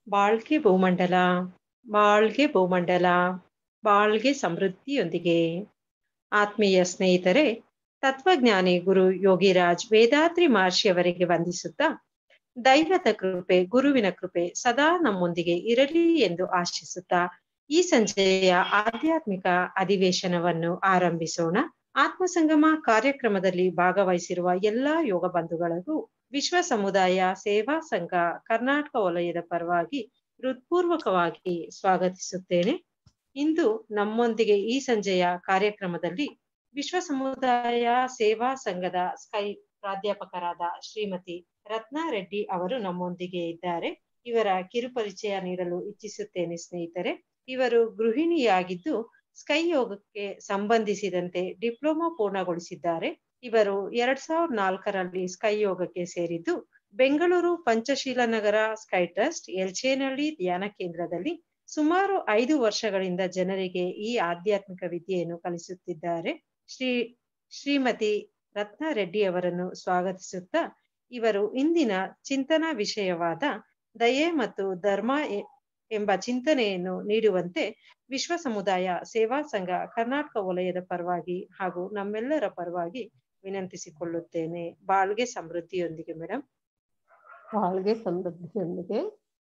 ಬಾಳ್ಗೆ ಭೂಮಂಡಲ ಬಾಳ್ಗೆ ಭೂಮಂಡಲ ಬಾಳ್ಗೆ ಸಮೃದ್ಧಿಯೊಂದಿಗೆ ಆತ್ಮೀಯ ಸ್ನೇಹಿತರೆ ತತ್ವಜ್ಞಾನಿ ಗುರು ಯೋಗಿರಾಜ್ ವೇದಾದ್ರಿ ಮಹರ್ಷಿಯವರಿಗೆ ವಂದಿಸುತ್ತಾ ದೈವದ ಕೃಪೆ ಗುರುವಿನ ಕೃಪೆ ಸದಾ ನಮ್ಮೊಂದಿಗೆ ಇರಲಿ ಎಂದು ಆಶಿಸುತ್ತಾ ಈ ಸಂಜೆಯ ಆಧ್ಯಾತ್ಮಿಕ ಅಧಿವೇಶನವನ್ನು ಆರಂಭಿಸೋಣ ಆತ್ಮಸಂಗಮ ಕಾರ್ಯಕ್ರಮದಲ್ಲಿ ಭಾಗವಹಿಸಿರುವ ಎಲ್ಲಾ ಯೋಗ ಬಂಧುಗಳಿಗೂ ವಿಶ್ವ ಸಮುದಾಯ ಸೇವಾ ಸಂಘ ಕರ್ನಾಟಕ ವಲಯದ ಪರವಾಗಿ ಹೃತ್ಪೂರ್ವಕವಾಗಿ ಸ್ವಾಗತಿಸುತ್ತೇನೆ ಇಂದು ನಮ್ಮೊಂದಿಗೆ ಈ ಸಂಜೆಯ ಕಾರ್ಯಕ್ರಮದಲ್ಲಿ ವಿಶ್ವ ಸಮುದಾಯ ಸೇವಾ ಸಂಘದ ಸ್ಕೈ ಪ್ರಾಧ್ಯಾಪಕರಾದ ಶ್ರೀಮತಿ ರತ್ನಾ ರೆಡ್ಡಿ ಅವರು ನಮ್ಮೊಂದಿಗೆ ಇದ್ದಾರೆ ಇವರ ಕಿರುಪರಿಚಯ ನೀಡಲು ಇಚ್ಛಿಸುತ್ತೇನೆ ಸ್ನೇಹಿತರೆ ಇವರು ಗೃಹಿಣಿಯಾಗಿದ್ದು ಸ್ಕೈ ಯೋಗಕ್ಕೆ ಸಂಬಂಧಿಸಿದಂತೆ ಡಿಪ್ಲೊಮಾ ಪೂರ್ಣಗೊಳಿಸಿದ್ದಾರೆ ಇವರು ಎರಡ್ ಸಾವಿರದ ನಾಲ್ಕರಲ್ಲಿ ಸ್ಕೈ ಯೋಗಕ್ಕೆ ಸೇರಿದ್ದು ಬೆಂಗಳೂರು ಪಂಚಶೀಲ ನಗರ ಸ್ಕೈ ಟ್ರಸ್ಟ್ ಎಲ್ಚೇನಹಳ್ಳಿ ಧ್ಯಾನ ಕೇಂದ್ರದಲ್ಲಿ ಸುಮಾರು ಐದು ವರ್ಷಗಳಿಂದ ಜನರಿಗೆ ಈ ಆಧ್ಯಾತ್ಮಿಕ ವಿದ್ಯೆಯನ್ನು ಕಲಿಸುತ್ತಿದ್ದಾರೆ ಶ್ರೀ ಶ್ರೀಮತಿ ರತ್ನ ರೆಡ್ಡಿ ಅವರನ್ನು ಸ್ವಾಗತಿಸುತ್ತಾ ಇವರು ಇಂದಿನ ಚಿಂತನಾ ವಿಷಯವಾದ ದಯೆ ಮತ್ತು ಧರ್ಮ ಎಂಬ ಚಿಂತನೆಯನ್ನು ನೀಡುವಂತೆ ವಿಶ್ವ ಸಮುದಾಯ ಸೇವಾ ಸಂಘ ಕರ್ನಾಟಕ ವಲಯದ ಪರವಾಗಿ ಹಾಗೂ ನಮ್ಮೆಲ್ಲರ ಪರವಾಗಿ ವಿನಂತಿಸಿಕೊಳ್ಳುತ್ತೇನೆ ಬಾಳ್ಗೆ ಸಮೃದ್ಧಿಯೊಂದಿಗೆ ಮೇಡಮ್ ಬಾಳ್ಗೆ ಸಮೃದ್ಧಿಯೊಂದಿಗೆ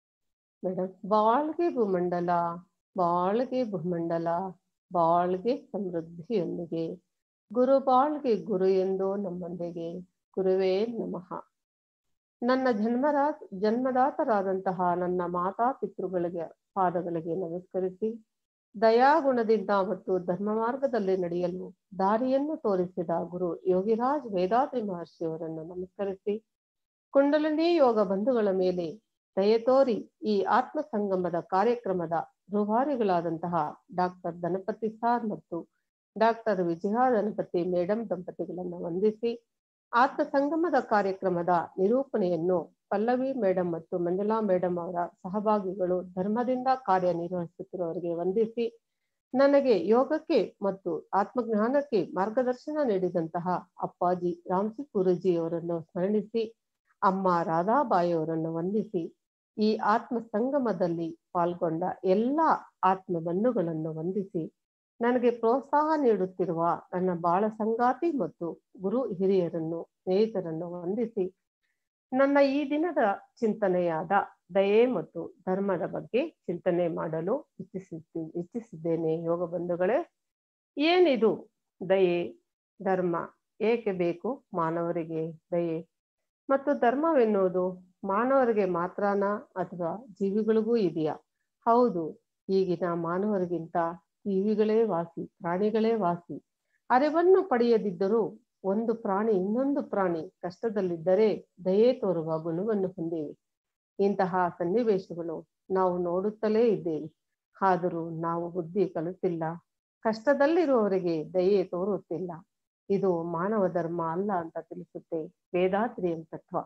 ಮೇಡಮ್ ಬಾಳ್ಗೆ ಭೂಮಂಡಲ ಬಾಳ್ಗೆ ಭೂಮಂಡಲ ಬಾಳ್ಗೆ ಸಮೃದ್ಧಿಯೊಂದಿಗೆ ಗುರು ಬಾಳ್ಗೆ ಗುರು ಎಂದು ನಮ್ಮೊಂದಿಗೆ ಗುರುವೇ ನಮಃ ನನ್ನ ಜನ್ಮರಾ ಜನ್ಮದಾತರಾದಂತಹ ನನ್ನ ಮಾತಾ ಪಿತೃಗಳಿಗೆ ಪಾದಗಳಿಗೆ ನಮಸ್ಕರಿಸಿ ದಯಾಗುಣದಿಂದ ಮತ್ತು ಧರ್ಮ ಮಾರ್ಗದಲ್ಲಿ ನಡೆಯಲು ದಾರಿಯನ್ನು ತೋರಿಸಿದ ಗುರು ಯೋಗಿರಾಜ್ ವೇದಾದ್ರಿ ಮಹರ್ಷಿಯವರನ್ನು ನಮಸ್ಕರಿಸಿ ಕುಂಡಲಿನಿ ಯೋಗ ಬಂಧುಗಳ ಮೇಲೆ ದಯೆ ತೋರಿ ಈ ಆತ್ಮ ಸಂಗಮದ ಕಾರ್ಯಕ್ರಮದ ರೂವಾರಿಗಳಾದಂತಹ ಡಾಕ್ಟರ್ ಧನಪತಿ ಸಾರ್ ಮತ್ತು ಡಾಕ್ಟರ್ ವಿಜಯ ಧನಪತಿ ಮೇಡಂ ದಂಪತಿಗಳನ್ನು ವಂದಿಸಿ ಆತ್ಮ ಸಂಗಮದ ಕಾರ್ಯಕ್ರಮದ ನಿರೂಪಣೆಯನ್ನು ಪಲ್ಲವಿ ಮೇಡಂ ಮತ್ತು ಮಂಜುಳಾ ಮೇಡಂ ಅವರ ಸಹಭಾಗಿಗಳು ಧರ್ಮದಿಂದ ಕಾರ್ಯನಿರ್ವಹಿಸುತ್ತಿರುವವರಿಗೆ ವಂದಿಸಿ ನನಗೆ ಯೋಗಕ್ಕೆ ಮತ್ತು ಆತ್ಮಜ್ಞಾನಕ್ಕೆ ಮಾರ್ಗದರ್ಶನ ನೀಡಿದಂತಹ ಅಪ್ಪಾಜಿ ರಾಮ್ಸಿ ಗುರುಜಿ ಅವರನ್ನು ಸ್ಮರಣಿಸಿ ಅಮ್ಮ ರಾಧಾಬಾಯಿ ಅವರನ್ನು ವಂದಿಸಿ ಈ ಆತ್ಮ ಸಂಗಮದಲ್ಲಿ ಪಾಲ್ಗೊಂಡ ಎಲ್ಲ ಆತ್ಮ ಬಂಧುಗಳನ್ನು ವಂದಿಸಿ ನನಗೆ ಪ್ರೋತ್ಸಾಹ ನೀಡುತ್ತಿರುವ ನನ್ನ ಬಾಳ ಸಂಗಾತಿ ಮತ್ತು ಗುರು ಹಿರಿಯರನ್ನು ಸ್ನೇಹಿತರನ್ನು ವಂದಿಸಿ ನನ್ನ ಈ ದಿನದ ಚಿಂತನೆಯಾದ ದಯೆ ಮತ್ತು ಧರ್ಮದ ಬಗ್ಗೆ ಚಿಂತನೆ ಮಾಡಲು ಇಚ್ಛಿಸಿ ಇಚ್ಛಿಸಿದ್ದೇನೆ ಯೋಗ ಬಂಧುಗಳೇ ಏನಿದು ದಯೆ ಧರ್ಮ ಏಕೆ ಬೇಕು ಮಾನವರಿಗೆ ದಯೆ ಮತ್ತು ಧರ್ಮವೆನ್ನುವುದು ಮಾನವರಿಗೆ ಮಾತ್ರನ ಅಥವಾ ಜೀವಿಗಳಿಗೂ ಇದೆಯಾ ಹೌದು ಈಗಿನ ಮಾನವರಿಗಿಂತ ಜೀವಿಗಳೇ ವಾಸಿ ಪ್ರಾಣಿಗಳೇ ವಾಸಿ ಅರಿವನ್ನು ಪಡೆಯದಿದ್ದರೂ ಒಂದು ಪ್ರಾಣಿ ಇನ್ನೊಂದು ಪ್ರಾಣಿ ಕಷ್ಟದಲ್ಲಿದ್ದರೆ ದಯೆ ತೋರುವ ಗುಣವನ್ನು ಹೊಂದಿವೆ ಇಂತಹ ಸನ್ನಿವೇಶಗಳು ನಾವು ನೋಡುತ್ತಲೇ ಇದ್ದೇವೆ ಆದರೂ ನಾವು ಬುದ್ಧಿ ಕಲಿತಿಲ್ಲ ಕಷ್ಟದಲ್ಲಿರುವವರಿಗೆ ದಯೆ ತೋರುತ್ತಿಲ್ಲ ಇದು ಮಾನವ ಧರ್ಮ ಅಲ್ಲ ಅಂತ ತಿಳಿಸುತ್ತೆ ವೇದಾತ್ರಿಯಂ ತತ್ವ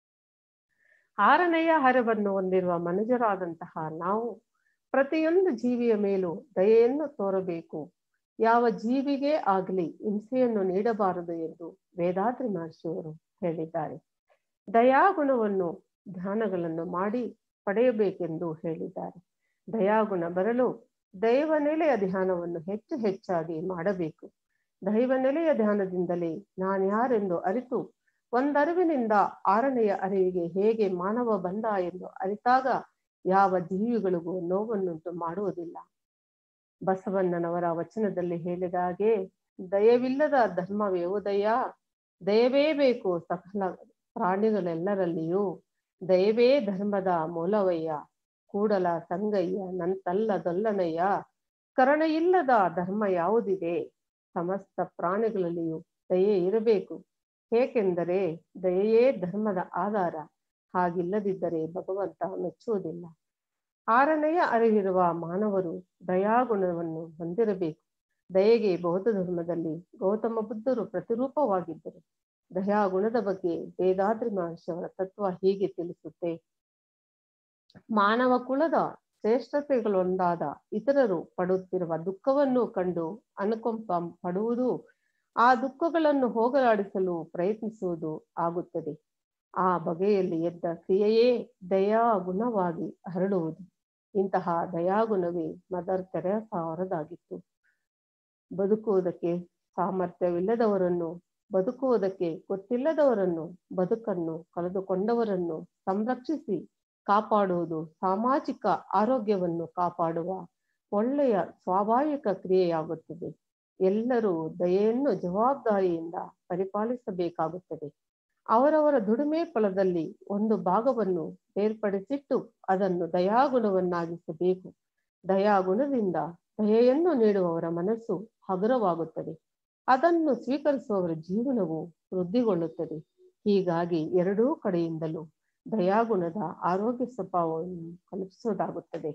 ಆರನೆಯ ಹರವನ್ನು ಹೊಂದಿರುವ ಮನುಜರಾದಂತಹ ನಾವು ಪ್ರತಿಯೊಂದು ಜೀವಿಯ ಮೇಲೂ ದಯೆಯನ್ನು ತೋರಬೇಕು ಯಾವ ಜೀವಿಗೆ ಆಗಲಿ ಹಿಂಸೆಯನ್ನು ನೀಡಬಾರದು ಎಂದು ವೇದಾದ್ರಿ ಮಹರ್ಷಿಯವರು ಹೇಳಿದ್ದಾರೆ ದಯಾಗುಣವನ್ನು ಧ್ಯಾನಗಳನ್ನು ಮಾಡಿ ಪಡೆಯಬೇಕೆಂದು ಹೇಳಿದ್ದಾರೆ ದಯಾಗುಣ ಬರಲು ದೈವ ನೆಲೆಯ ಧ್ಯಾನವನ್ನು ಹೆಚ್ಚು ಹೆಚ್ಚಾಗಿ ಮಾಡಬೇಕು ದೈವ ನೆಲೆಯ ಧ್ಯಾನದಿಂದಲೇ ನಾನ್ಯಾರೆಂದು ಅರಿತು ಒಂದರಿವಿನಿಂದ ಆರನೆಯ ಅರಿವಿಗೆ ಹೇಗೆ ಮಾನವ ಬಂದ ಎಂದು ಅರಿತಾಗ ಯಾವ ಜೀವಿಗಳಿಗೂ ನೋವನ್ನುಂಟು ಮಾಡುವುದಿಲ್ಲ ಬಸವಣ್ಣನವರ ವಚನದಲ್ಲಿ ಹೇಳಿದ ಹಾಗೆ ದಯವಿಲ್ಲದ ಧರ್ಮವ್ಯವದಯ ದಯವೇ ಬೇಕು ಸಕಲ ಪ್ರಾಣಿಗಳೆಲ್ಲರಲ್ಲಿಯೂ ದಯವೇ ಧರ್ಮದ ಮೂಲವಯ್ಯ ಕೂಡಲ ಸಂಗಯ್ಯ ನಂತಲ್ಲದೊಲ್ಲನಯ್ಯ ಕರಣ ಇಲ್ಲದ ಧರ್ಮ ಯಾವುದಿದೆ ಸಮಸ್ತ ಪ್ರಾಣಿಗಳಲ್ಲಿಯೂ ದಯೆ ಇರಬೇಕು ಏಕೆಂದರೆ ದಯೆಯೇ ಧರ್ಮದ ಆಧಾರ ಹಾಗಿಲ್ಲದಿದ್ದರೆ ಭಗವಂತ ಮೆಚ್ಚುವುದಿಲ್ಲ ಆರನೆಯ ಅರಿವಿರುವ ಮಾನವರು ದಯಾಗುಣವನ್ನು ಹೊಂದಿರಬೇಕು ದಯೆಗೆ ಬೌದ್ಧ ಧರ್ಮದಲ್ಲಿ ಗೌತಮ ಬುದ್ಧರು ಪ್ರತಿರೂಪವಾಗಿದ್ದರು ದಯಾಗುಣದ ಬಗ್ಗೆ ವೇದಾದ್ರಿ ಮಹರ್ಷಿಯವರ ತತ್ವ ಹೀಗೆ ತಿಳಿಸುತ್ತೆ ಮಾನವ ಕುಲದ ಶ್ರೇಷ್ಠತೆಗಳೊಂದಾದ ಇತರರು ಪಡುತ್ತಿರುವ ದುಃಖವನ್ನು ಕಂಡು ಅನುಕಂಪ ಪಡುವುದು ಆ ದುಃಖಗಳನ್ನು ಹೋಗಲಾಡಿಸಲು ಪ್ರಯತ್ನಿಸುವುದು ಆಗುತ್ತದೆ ಆ ಬಗೆಯಲ್ಲಿ ಎದ್ದ ಕ್ರಿಯೆಯೇ ದಯಾ ಗುಣವಾಗಿ ಹರಡುವುದು ಇಂತಹ ದಯಾಗುಣವೇ ಮದರ್ ತೆರೇಸ ಅವರದಾಗಿತ್ತು ಬದುಕುವುದಕ್ಕೆ ಸಾಮರ್ಥ್ಯವಿಲ್ಲದವರನ್ನು ಬದುಕುವುದಕ್ಕೆ ಗೊತ್ತಿಲ್ಲದವರನ್ನು ಬದುಕನ್ನು ಕಳೆದುಕೊಂಡವರನ್ನು ಸಂರಕ್ಷಿಸಿ ಕಾಪಾಡುವುದು ಸಾಮಾಜಿಕ ಆರೋಗ್ಯವನ್ನು ಕಾಪಾಡುವ ಒಳ್ಳೆಯ ಸ್ವಾಭಾವಿಕ ಕ್ರಿಯೆಯಾಗುತ್ತದೆ ಎಲ್ಲರೂ ದಯೆಯನ್ನು ಜವಾಬ್ದಾರಿಯಿಂದ ಪರಿಪಾಲಿಸಬೇಕಾಗುತ್ತದೆ ಅವರವರ ದುಡಿಮೆ ಫಲದಲ್ಲಿ ಒಂದು ಭಾಗವನ್ನು ಬೇರ್ಪಡಿಸಿಟ್ಟು ಅದನ್ನು ದಯಾಗುಣವನ್ನಾಗಿಸಬೇಕು ದಯಾಗುಣದಿಂದ ದಯೆಯನ್ನು ನೀಡುವವರ ಮನಸ್ಸು ಹಗುರವಾಗುತ್ತದೆ ಅದನ್ನು ಸ್ವೀಕರಿಸುವವರ ಜೀವನವು ವೃದ್ಧಿಗೊಳ್ಳುತ್ತದೆ ಹೀಗಾಗಿ ಎರಡೂ ಕಡೆಯಿಂದಲೂ ದಯಾಗುಣದ ಆರೋಗ್ಯ ಸ್ವಭಾವವನ್ನು ಕಲ್ಪಿಸುವುದಾಗುತ್ತದೆ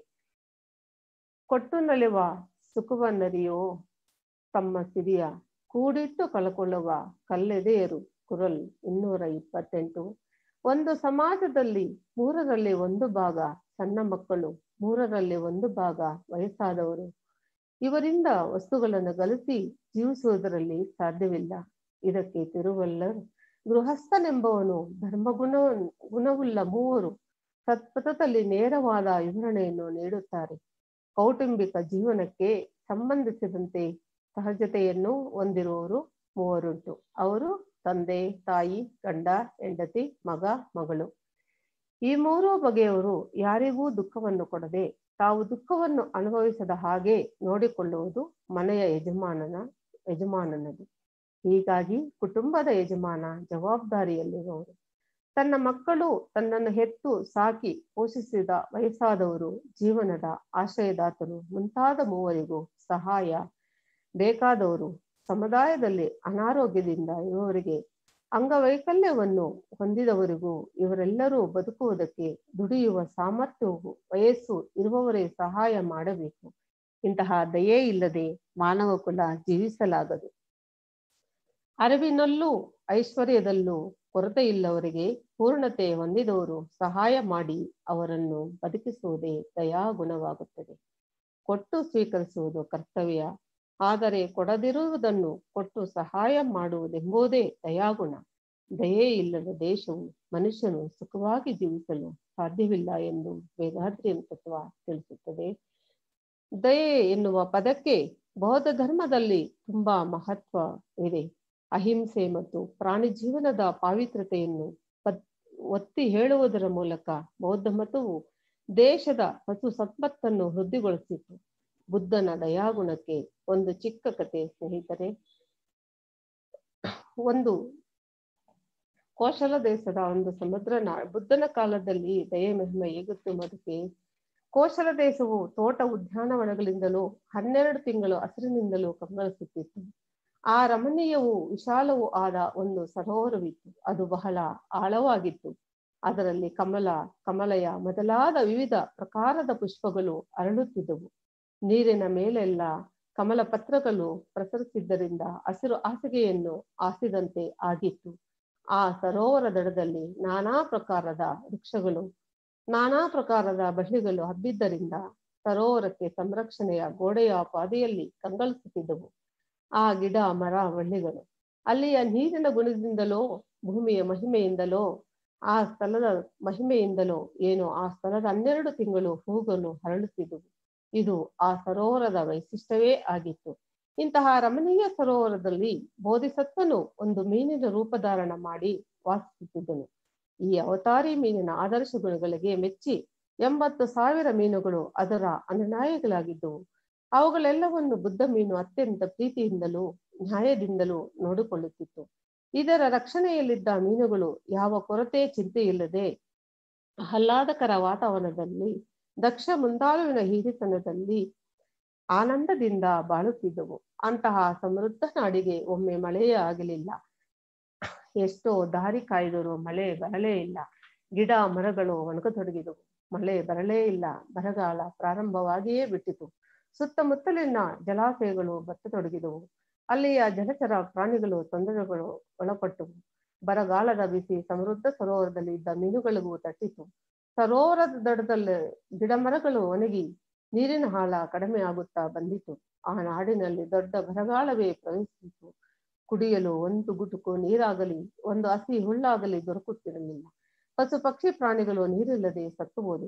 ಕೊಟ್ಟು ನಲಿವ ಸುಖವನ್ನರಿಯೋ ತಮ್ಮ ಸಿರಿಯ ಕೂಡಿಟ್ಟು ಕಳಕೊಳ್ಳುವ ಕಲ್ಲೆದೆಯರು ಕುರಲ್ ಇನ್ನೂರ ಇಪ್ಪತ್ತೆಂಟು ಒಂದು ಸಮಾಜದಲ್ಲಿ ಮೂರರಲ್ಲಿ ಒಂದು ಭಾಗ ಸಣ್ಣ ಮಕ್ಕಳು ಮೂರರಲ್ಲಿ ಒಂದು ಭಾಗ ವಯಸ್ಸಾದವರು ಇವರಿಂದ ವಸ್ತುಗಳನ್ನು ಗಳಿಸಿ ಜೀವಿಸುವುದರಲ್ಲಿ ಸಾಧ್ಯವಿಲ್ಲ ಇದಕ್ಕೆ ತಿರುವಲ್ಲರ್ ಗೃಹಸ್ಥನೆಂಬವನು ಧರ್ಮಗುಣ ಗುಣವುಳ್ಳ ಮೂವರು ಸತ್ಪಥದಲ್ಲಿ ನೇರವಾದ ವಿವರಣೆಯನ್ನು ನೀಡುತ್ತಾರೆ ಕೌಟುಂಬಿಕ ಜೀವನಕ್ಕೆ ಸಂಬಂಧಿಸಿದಂತೆ ಸಹಜತೆಯನ್ನು ಹೊಂದಿರುವವರು ಮೂವರುಂಟು ಅವರು ತಂದೆ ತಾಯಿ ಗಂಡ ಹೆಂಡತಿ ಮಗ ಮಗಳು ಈ ಮೂರೂ ಬಗೆಯವರು ಯಾರಿಗೂ ದುಃಖವನ್ನು ಕೊಡದೆ ತಾವು ದುಃಖವನ್ನು ಅನುಭವಿಸದ ಹಾಗೆ ನೋಡಿಕೊಳ್ಳುವುದು ಮನೆಯ ಯಜಮಾನನ ಯಜಮಾನನದು ಹೀಗಾಗಿ ಕುಟುಂಬದ ಯಜಮಾನ ಜವಾಬ್ದಾರಿಯಲ್ಲಿರುವವರು ತನ್ನ ಮಕ್ಕಳು ತನ್ನನ್ನು ಹೆತ್ತು ಸಾಕಿ ಪೋಷಿಸಿದ ವಯಸ್ಸಾದವರು ಜೀವನದ ಆಶ್ರಯದಾತರು ಮುಂತಾದ ಮೂವರಿಗೂ ಸಹಾಯ ಬೇಕಾದವರು ಸಮುದಾಯದಲ್ಲಿ ಅನಾರೋಗ್ಯದಿಂದ ಇರುವವರಿಗೆ ಅಂಗವೈಕಲ್ಯವನ್ನು ಹೊಂದಿದವರಿಗೂ ಇವರೆಲ್ಲರೂ ಬದುಕುವುದಕ್ಕೆ ದುಡಿಯುವ ಸಾಮರ್ಥ್ಯವು ವಯಸ್ಸು ಇರುವವರೇ ಸಹಾಯ ಮಾಡಬೇಕು ಇಂತಹ ದಯೆ ಇಲ್ಲದೆ ಮಾನವ ಕುಲ ಜೀವಿಸಲಾಗದು ಅರಿವಿನಲ್ಲೂ ಐಶ್ವರ್ಯದಲ್ಲೂ ಕೊರತೆ ಇಲ್ಲವರಿಗೆ ಪೂರ್ಣತೆ ಹೊಂದಿದವರು ಸಹಾಯ ಮಾಡಿ ಅವರನ್ನು ಬದುಕಿಸುವುದೇ ದಯಾಗುಣವಾಗುತ್ತದೆ ಕೊಟ್ಟು ಸ್ವೀಕರಿಸುವುದು ಕರ್ತವ್ಯ ಆದರೆ ಕೊಡದಿರುವುದನ್ನು ಕೊಟ್ಟು ಸಹಾಯ ಮಾಡುವುದೆಂಬುದೇ ದಯಾಗುಣ ದಯೆ ಇಲ್ಲದ ದೇಶವು ಮನುಷ್ಯನು ಸುಖವಾಗಿ ಜೀವಿಸಲು ಸಾಧ್ಯವಿಲ್ಲ ಎಂದು ವೇದಾದ್ರಿಯಂ ತತ್ವ ತಿಳಿಸುತ್ತದೆ ದಯೆ ಎನ್ನುವ ಪದಕ್ಕೆ ಬೌದ್ಧ ಧರ್ಮದಲ್ಲಿ ತುಂಬಾ ಮಹತ್ವ ಇದೆ ಅಹಿಂಸೆ ಮತ್ತು ಪ್ರಾಣಿ ಜೀವನದ ಪಾವಿತ್ರತೆಯನ್ನು ಒತ್ತಿ ಹೇಳುವುದರ ಮೂಲಕ ಬೌದ್ಧ ಮತವು ದೇಶದ ಪಶು ಸಂಪತ್ತನ್ನು ವೃದ್ಧಿಗೊಳಿಸಿತು ಬುದ್ಧನ ದಯಾಗುಣಕ್ಕೆ ಒಂದು ಚಿಕ್ಕ ಕತೆ ಸ್ನೇಹಿತರೆ ಒಂದು ಕೋಶಲ ದೇಶದ ಒಂದು ಸಮುದ್ರ ನಾ ಬುದ್ಧನ ಕಾಲದಲ್ಲಿ ದಯೆ ಮಹಿಮೆ ಹೇಗುತ್ತು ಮೊದಕ್ಕೆ ಕೋಶಲ ದೇಶವು ತೋಟ ಉದ್ಯಾನವನಗಳಿಂದಲೂ ಹನ್ನೆರಡು ತಿಂಗಳು ಹಸಿರಿನಿಂದಲೂ ಕಂಗೊಳಿಸುತ್ತಿತ್ತು ಆ ರಮಣೀಯವೂ ವಿಶಾಲವೂ ಆದ ಒಂದು ಸರೋವರವಿತ್ತು ಅದು ಬಹಳ ಆಳವಾಗಿತ್ತು ಅದರಲ್ಲಿ ಕಮಲ ಕಮಲಯ ಮೊದಲಾದ ವಿವಿಧ ಪ್ರಕಾರದ ಪುಷ್ಪಗಳು ಅರಳುತ್ತಿದ್ದವು ನೀರಿನ ಮೇಲೆಲ್ಲ ಕಮಲ ಪತ್ರಗಳು ಪ್ರಸರಿಸಿದ್ದರಿಂದ ಹಸಿರು ಹಾಸಿಗೆಯನ್ನು ಹಾಸಿದಂತೆ ಆಗಿತ್ತು ಆ ಸರೋವರ ದಡದಲ್ಲಿ ನಾನಾ ಪ್ರಕಾರದ ವೃಕ್ಷಗಳು ನಾನಾ ಪ್ರಕಾರದ ಬಳ್ಳಿಗಳು ಹಬ್ಬಿದ್ದರಿಂದ ಸರೋವರಕ್ಕೆ ಸಂರಕ್ಷಣೆಯ ಗೋಡೆಯ ಪಾದೆಯಲ್ಲಿ ಕಂಗೊಳಿಸುತ್ತಿದ್ದವು ಆ ಗಿಡ ಮರ ಬಳ್ಳಿಗಳು ಅಲ್ಲಿಯ ನೀರಿನ ಗುಣದಿಂದಲೋ ಭೂಮಿಯ ಮಹಿಮೆಯಿಂದಲೋ ಆ ಸ್ಥಳದ ಮಹಿಮೆಯಿಂದಲೋ ಏನೋ ಆ ಸ್ಥಳದ ಹನ್ನೆರಡು ತಿಂಗಳು ಹೂಗಳು ಹರಳುತ್ತಿದ್ದವು ಇದು ಆ ಸರೋವರದ ವೈಶಿಷ್ಟ್ಯವೇ ಆಗಿತ್ತು ಇಂತಹ ರಮಣೀಯ ಸರೋವರದಲ್ಲಿ ಬೋಧಿಸತ್ವನು ಒಂದು ಮೀನಿನ ರೂಪಧಾರಣ ಮಾಡಿ ವಾಸಿಸುತ್ತಿದ್ದನು ಈ ಅವತಾರಿ ಮೀನಿನ ಆದರ್ಶ ಗುಣಗಳಿಗೆ ಮೆಚ್ಚಿ ಎಂಬತ್ತು ಸಾವಿರ ಮೀನುಗಳು ಅದರ ಅನುನಾಯಿಗಳಾಗಿದ್ದವು ಅವುಗಳೆಲ್ಲವನ್ನು ಬುದ್ಧ ಮೀನು ಅತ್ಯಂತ ಪ್ರೀತಿಯಿಂದಲೂ ನ್ಯಾಯದಿಂದಲೂ ನೋಡಿಕೊಳ್ಳುತ್ತಿತ್ತು ಇದರ ರಕ್ಷಣೆಯಲ್ಲಿದ್ದ ಮೀನುಗಳು ಯಾವ ಕೊರತೆ ಚಿಂತೆ ಇಲ್ಲದೆ ಆಹ್ಲಾದಕರ ವಾತಾವರಣದಲ್ಲಿ ದಕ್ಷ ಮುಂದಾಳುವಿನ ಹಿರಿತನದಲ್ಲಿ ಆನಂದದಿಂದ ಬಾಳುತ್ತಿದ್ದವು ಅಂತಹ ಸಮೃದ್ಧ ನಾಡಿಗೆ ಒಮ್ಮೆ ಮಳೆಯೇ ಆಗಲಿಲ್ಲ ಎಷ್ಟೋ ದಾರಿ ಕಾಯ್ದರೂ ಮಳೆ ಬರಲೇ ಇಲ್ಲ ಗಿಡ ಮರಗಳು ಒಣಗತೊಡಗಿದವು ಮಳೆ ಬರಲೇ ಇಲ್ಲ ಬರಗಾಲ ಪ್ರಾರಂಭವಾಗಿಯೇ ಬಿಟ್ಟಿತು ಸುತ್ತಮುತ್ತಲಿನ ಜಲಾಶಯಗಳು ಬತ್ತತೊಡಗಿದವು ಅಲ್ಲಿಯ ಜಲಚರ ಪ್ರಾಣಿಗಳು ತೊಂದರೆಗಳು ಒಳಪಟ್ಟವು ಬರಗಾಲದ ಬಿಸಿ ಸಮೃದ್ಧ ಸರೋವರದಲ್ಲಿ ಇದ್ದ ಮೀನುಗಳಿಗೂ ತಟ್ಟಿತು ಸರೋವರದ ದಡದಲ್ಲಿ ಗಿಡಮರಗಳು ಒಣಗಿ ನೀರಿನ ಹಾಳ ಕಡಿಮೆ ಆಗುತ್ತಾ ಬಂದಿತು ಆ ನಾಡಿನಲ್ಲಿ ದೊಡ್ಡ ಬರಗಾಲವೇ ಪ್ರವೇಶಿಸಿತು ಕುಡಿಯಲು ಒಂದು ಗುಟುಕು ನೀರಾಗಲಿ ಒಂದು ಹಸಿ ಹುಲ್ಲಾಗಲಿ ದೊರಕುತ್ತಿರಲಿಲ್ಲ ಪಶು ಪಕ್ಷಿ ಪ್ರಾಣಿಗಳು ನೀರಿಲ್ಲದೆ ಸತ್ತುವುದು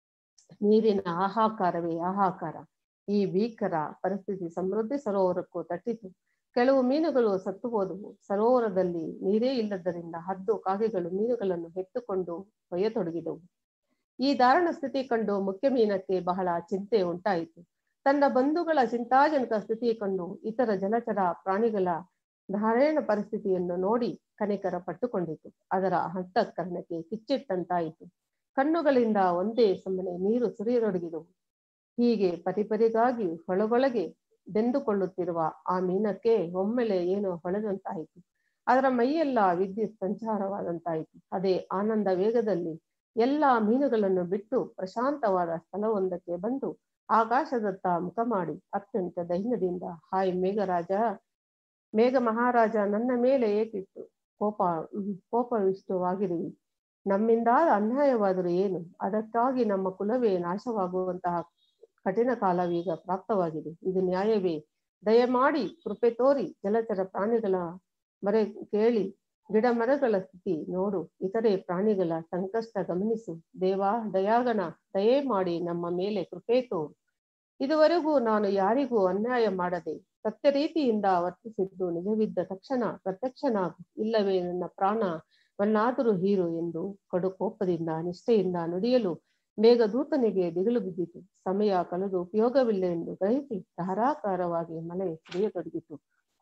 ನೀರಿನ ಹಾಹಾಕಾರವೇ ಹಾಹಾಕಾರ ಈ ಭೀಕರ ಪರಿಸ್ಥಿತಿ ಸಮೃದ್ಧಿ ಸರೋವರಕ್ಕೂ ತಟ್ಟಿತು ಕೆಲವು ಮೀನುಗಳು ಸತ್ತು ಹೋದವು ಸರೋವರದಲ್ಲಿ ನೀರೇ ಇಲ್ಲದರಿಂದ ಹದ್ದು ಕಾಗೆಗಳು ಮೀನುಗಳನ್ನು ಎತ್ತುಕೊಂಡು ಒಯ್ಯತೊಡಗಿದವು ಈ ದಾರುಣ ಸ್ಥಿತಿ ಕಂಡು ಮುಖ್ಯ ಮೀನಕ್ಕೆ ಬಹಳ ಚಿಂತೆ ಉಂಟಾಯಿತು ತನ್ನ ಬಂಧುಗಳ ಚಿಂತಾಜನಕ ಸ್ಥಿತಿ ಕಂಡು ಇತರ ಜಲಚರ ಪ್ರಾಣಿಗಳ ಧಾರೇಣ ಪರಿಸ್ಥಿತಿಯನ್ನು ನೋಡಿ ಕನಿಕರ ಪಟ್ಟುಕೊಂಡಿತು ಅದರ ಹಂತಕರಣಕ್ಕೆ ಕಿಚ್ಚಿಟ್ಟಂತಾಯಿತು ಕಣ್ಣುಗಳಿಂದ ಒಂದೇ ಸಮನೆ ನೀರು ಸುರಿಯತೊಡಗಿದವು ಹೀಗೆ ಪರಿಪರಿಗಾಗಿ ಹೊಳಗೊಳಗೆ ಬೆಂದುಕೊಳ್ಳುತ್ತಿರುವ ಆ ಮೀನಕ್ಕೆ ಒಮ್ಮೆಲೆ ಏನೋ ಹೊಳೆದಂತಾಯಿತು ಅದರ ಮೈಯೆಲ್ಲ ವಿದ್ಯುತ್ ಸಂಚಾರವಾದಂತಾಯಿತು ಅದೇ ಆನಂದ ವೇಗದಲ್ಲಿ ಎಲ್ಲಾ ಮೀನುಗಳನ್ನು ಬಿಟ್ಟು ಪ್ರಶಾಂತವಾದ ಸ್ಥಳವೊಂದಕ್ಕೆ ಬಂದು ಆಕಾಶದತ್ತ ಮುಖ ಮಾಡಿ ಅತ್ಯಂತ ದೈನ್ಯದಿಂದ ಹಾಯ್ ಮೇಘರಾಜ ಮೇಘ ಮಹಾರಾಜ ನನ್ನ ಮೇಲೆ ಏಕಿತ್ತು ಕೋಪ ಕೋಪವಿಷ್ಟವಾಗಿರುವಿ ನಮ್ಮಿಂದಾದ ಅನ್ಯಾಯವಾದರೂ ಏನು ಅದಕ್ಕಾಗಿ ನಮ್ಮ ಕುಲವೇ ನಾಶವಾಗುವಂತಹ ಕಠಿಣ ಕಾಲವೀಗ ಪ್ರಾಪ್ತವಾಗಿದೆ ಇದು ನ್ಯಾಯವೇ ದಯಮಾಡಿ ಕೃಪೆ ತೋರಿ ಜಲಚರ ಪ್ರಾಣಿಗಳ ಮರೆ ಕೇಳಿ ಗಿಡ ಮರಗಳ ಸ್ಥಿತಿ ನೋಡು ಇತರೆ ಪ್ರಾಣಿಗಳ ಸಂಕಷ್ಟ ಗಮನಿಸು ದೇವಾ ದಯಾಗಣ ದಯೆ ಮಾಡಿ ನಮ್ಮ ಮೇಲೆ ಕೃಪೆ ತೋರು ಇದುವರೆಗೂ ನಾನು ಯಾರಿಗೂ ಅನ್ಯಾಯ ಮಾಡದೆ ಸತ್ಯ ರೀತಿಯಿಂದ ವರ್ತಿಸಿದ್ದು ನಿಜವಿದ್ದ ತಕ್ಷಣ ಪ್ರತ್ಯಕ್ಷನಾಗು ಇಲ್ಲವೇ ನನ್ನ ಪ್ರಾಣವನ್ನಾದರೂ ಹೀರು ಎಂದು ಕಡು ಕೋಪದಿಂದ ನಿಷ್ಠೆಯಿಂದ ನುಡಿಯಲು ಮೇಘದೂತನಿಗೆ ದಿಗಿಲು ಬಿದ್ದಿತು ಸಮಯ ಕಳೆದು ಉಪಯೋಗವಿಲ್ಲ ಎಂದು ಗ್ರಹಿಸಿ ಧಾರಾಕಾರವಾಗಿ ಮಳೆ ಸುರಿಯತೊಡಗಿತು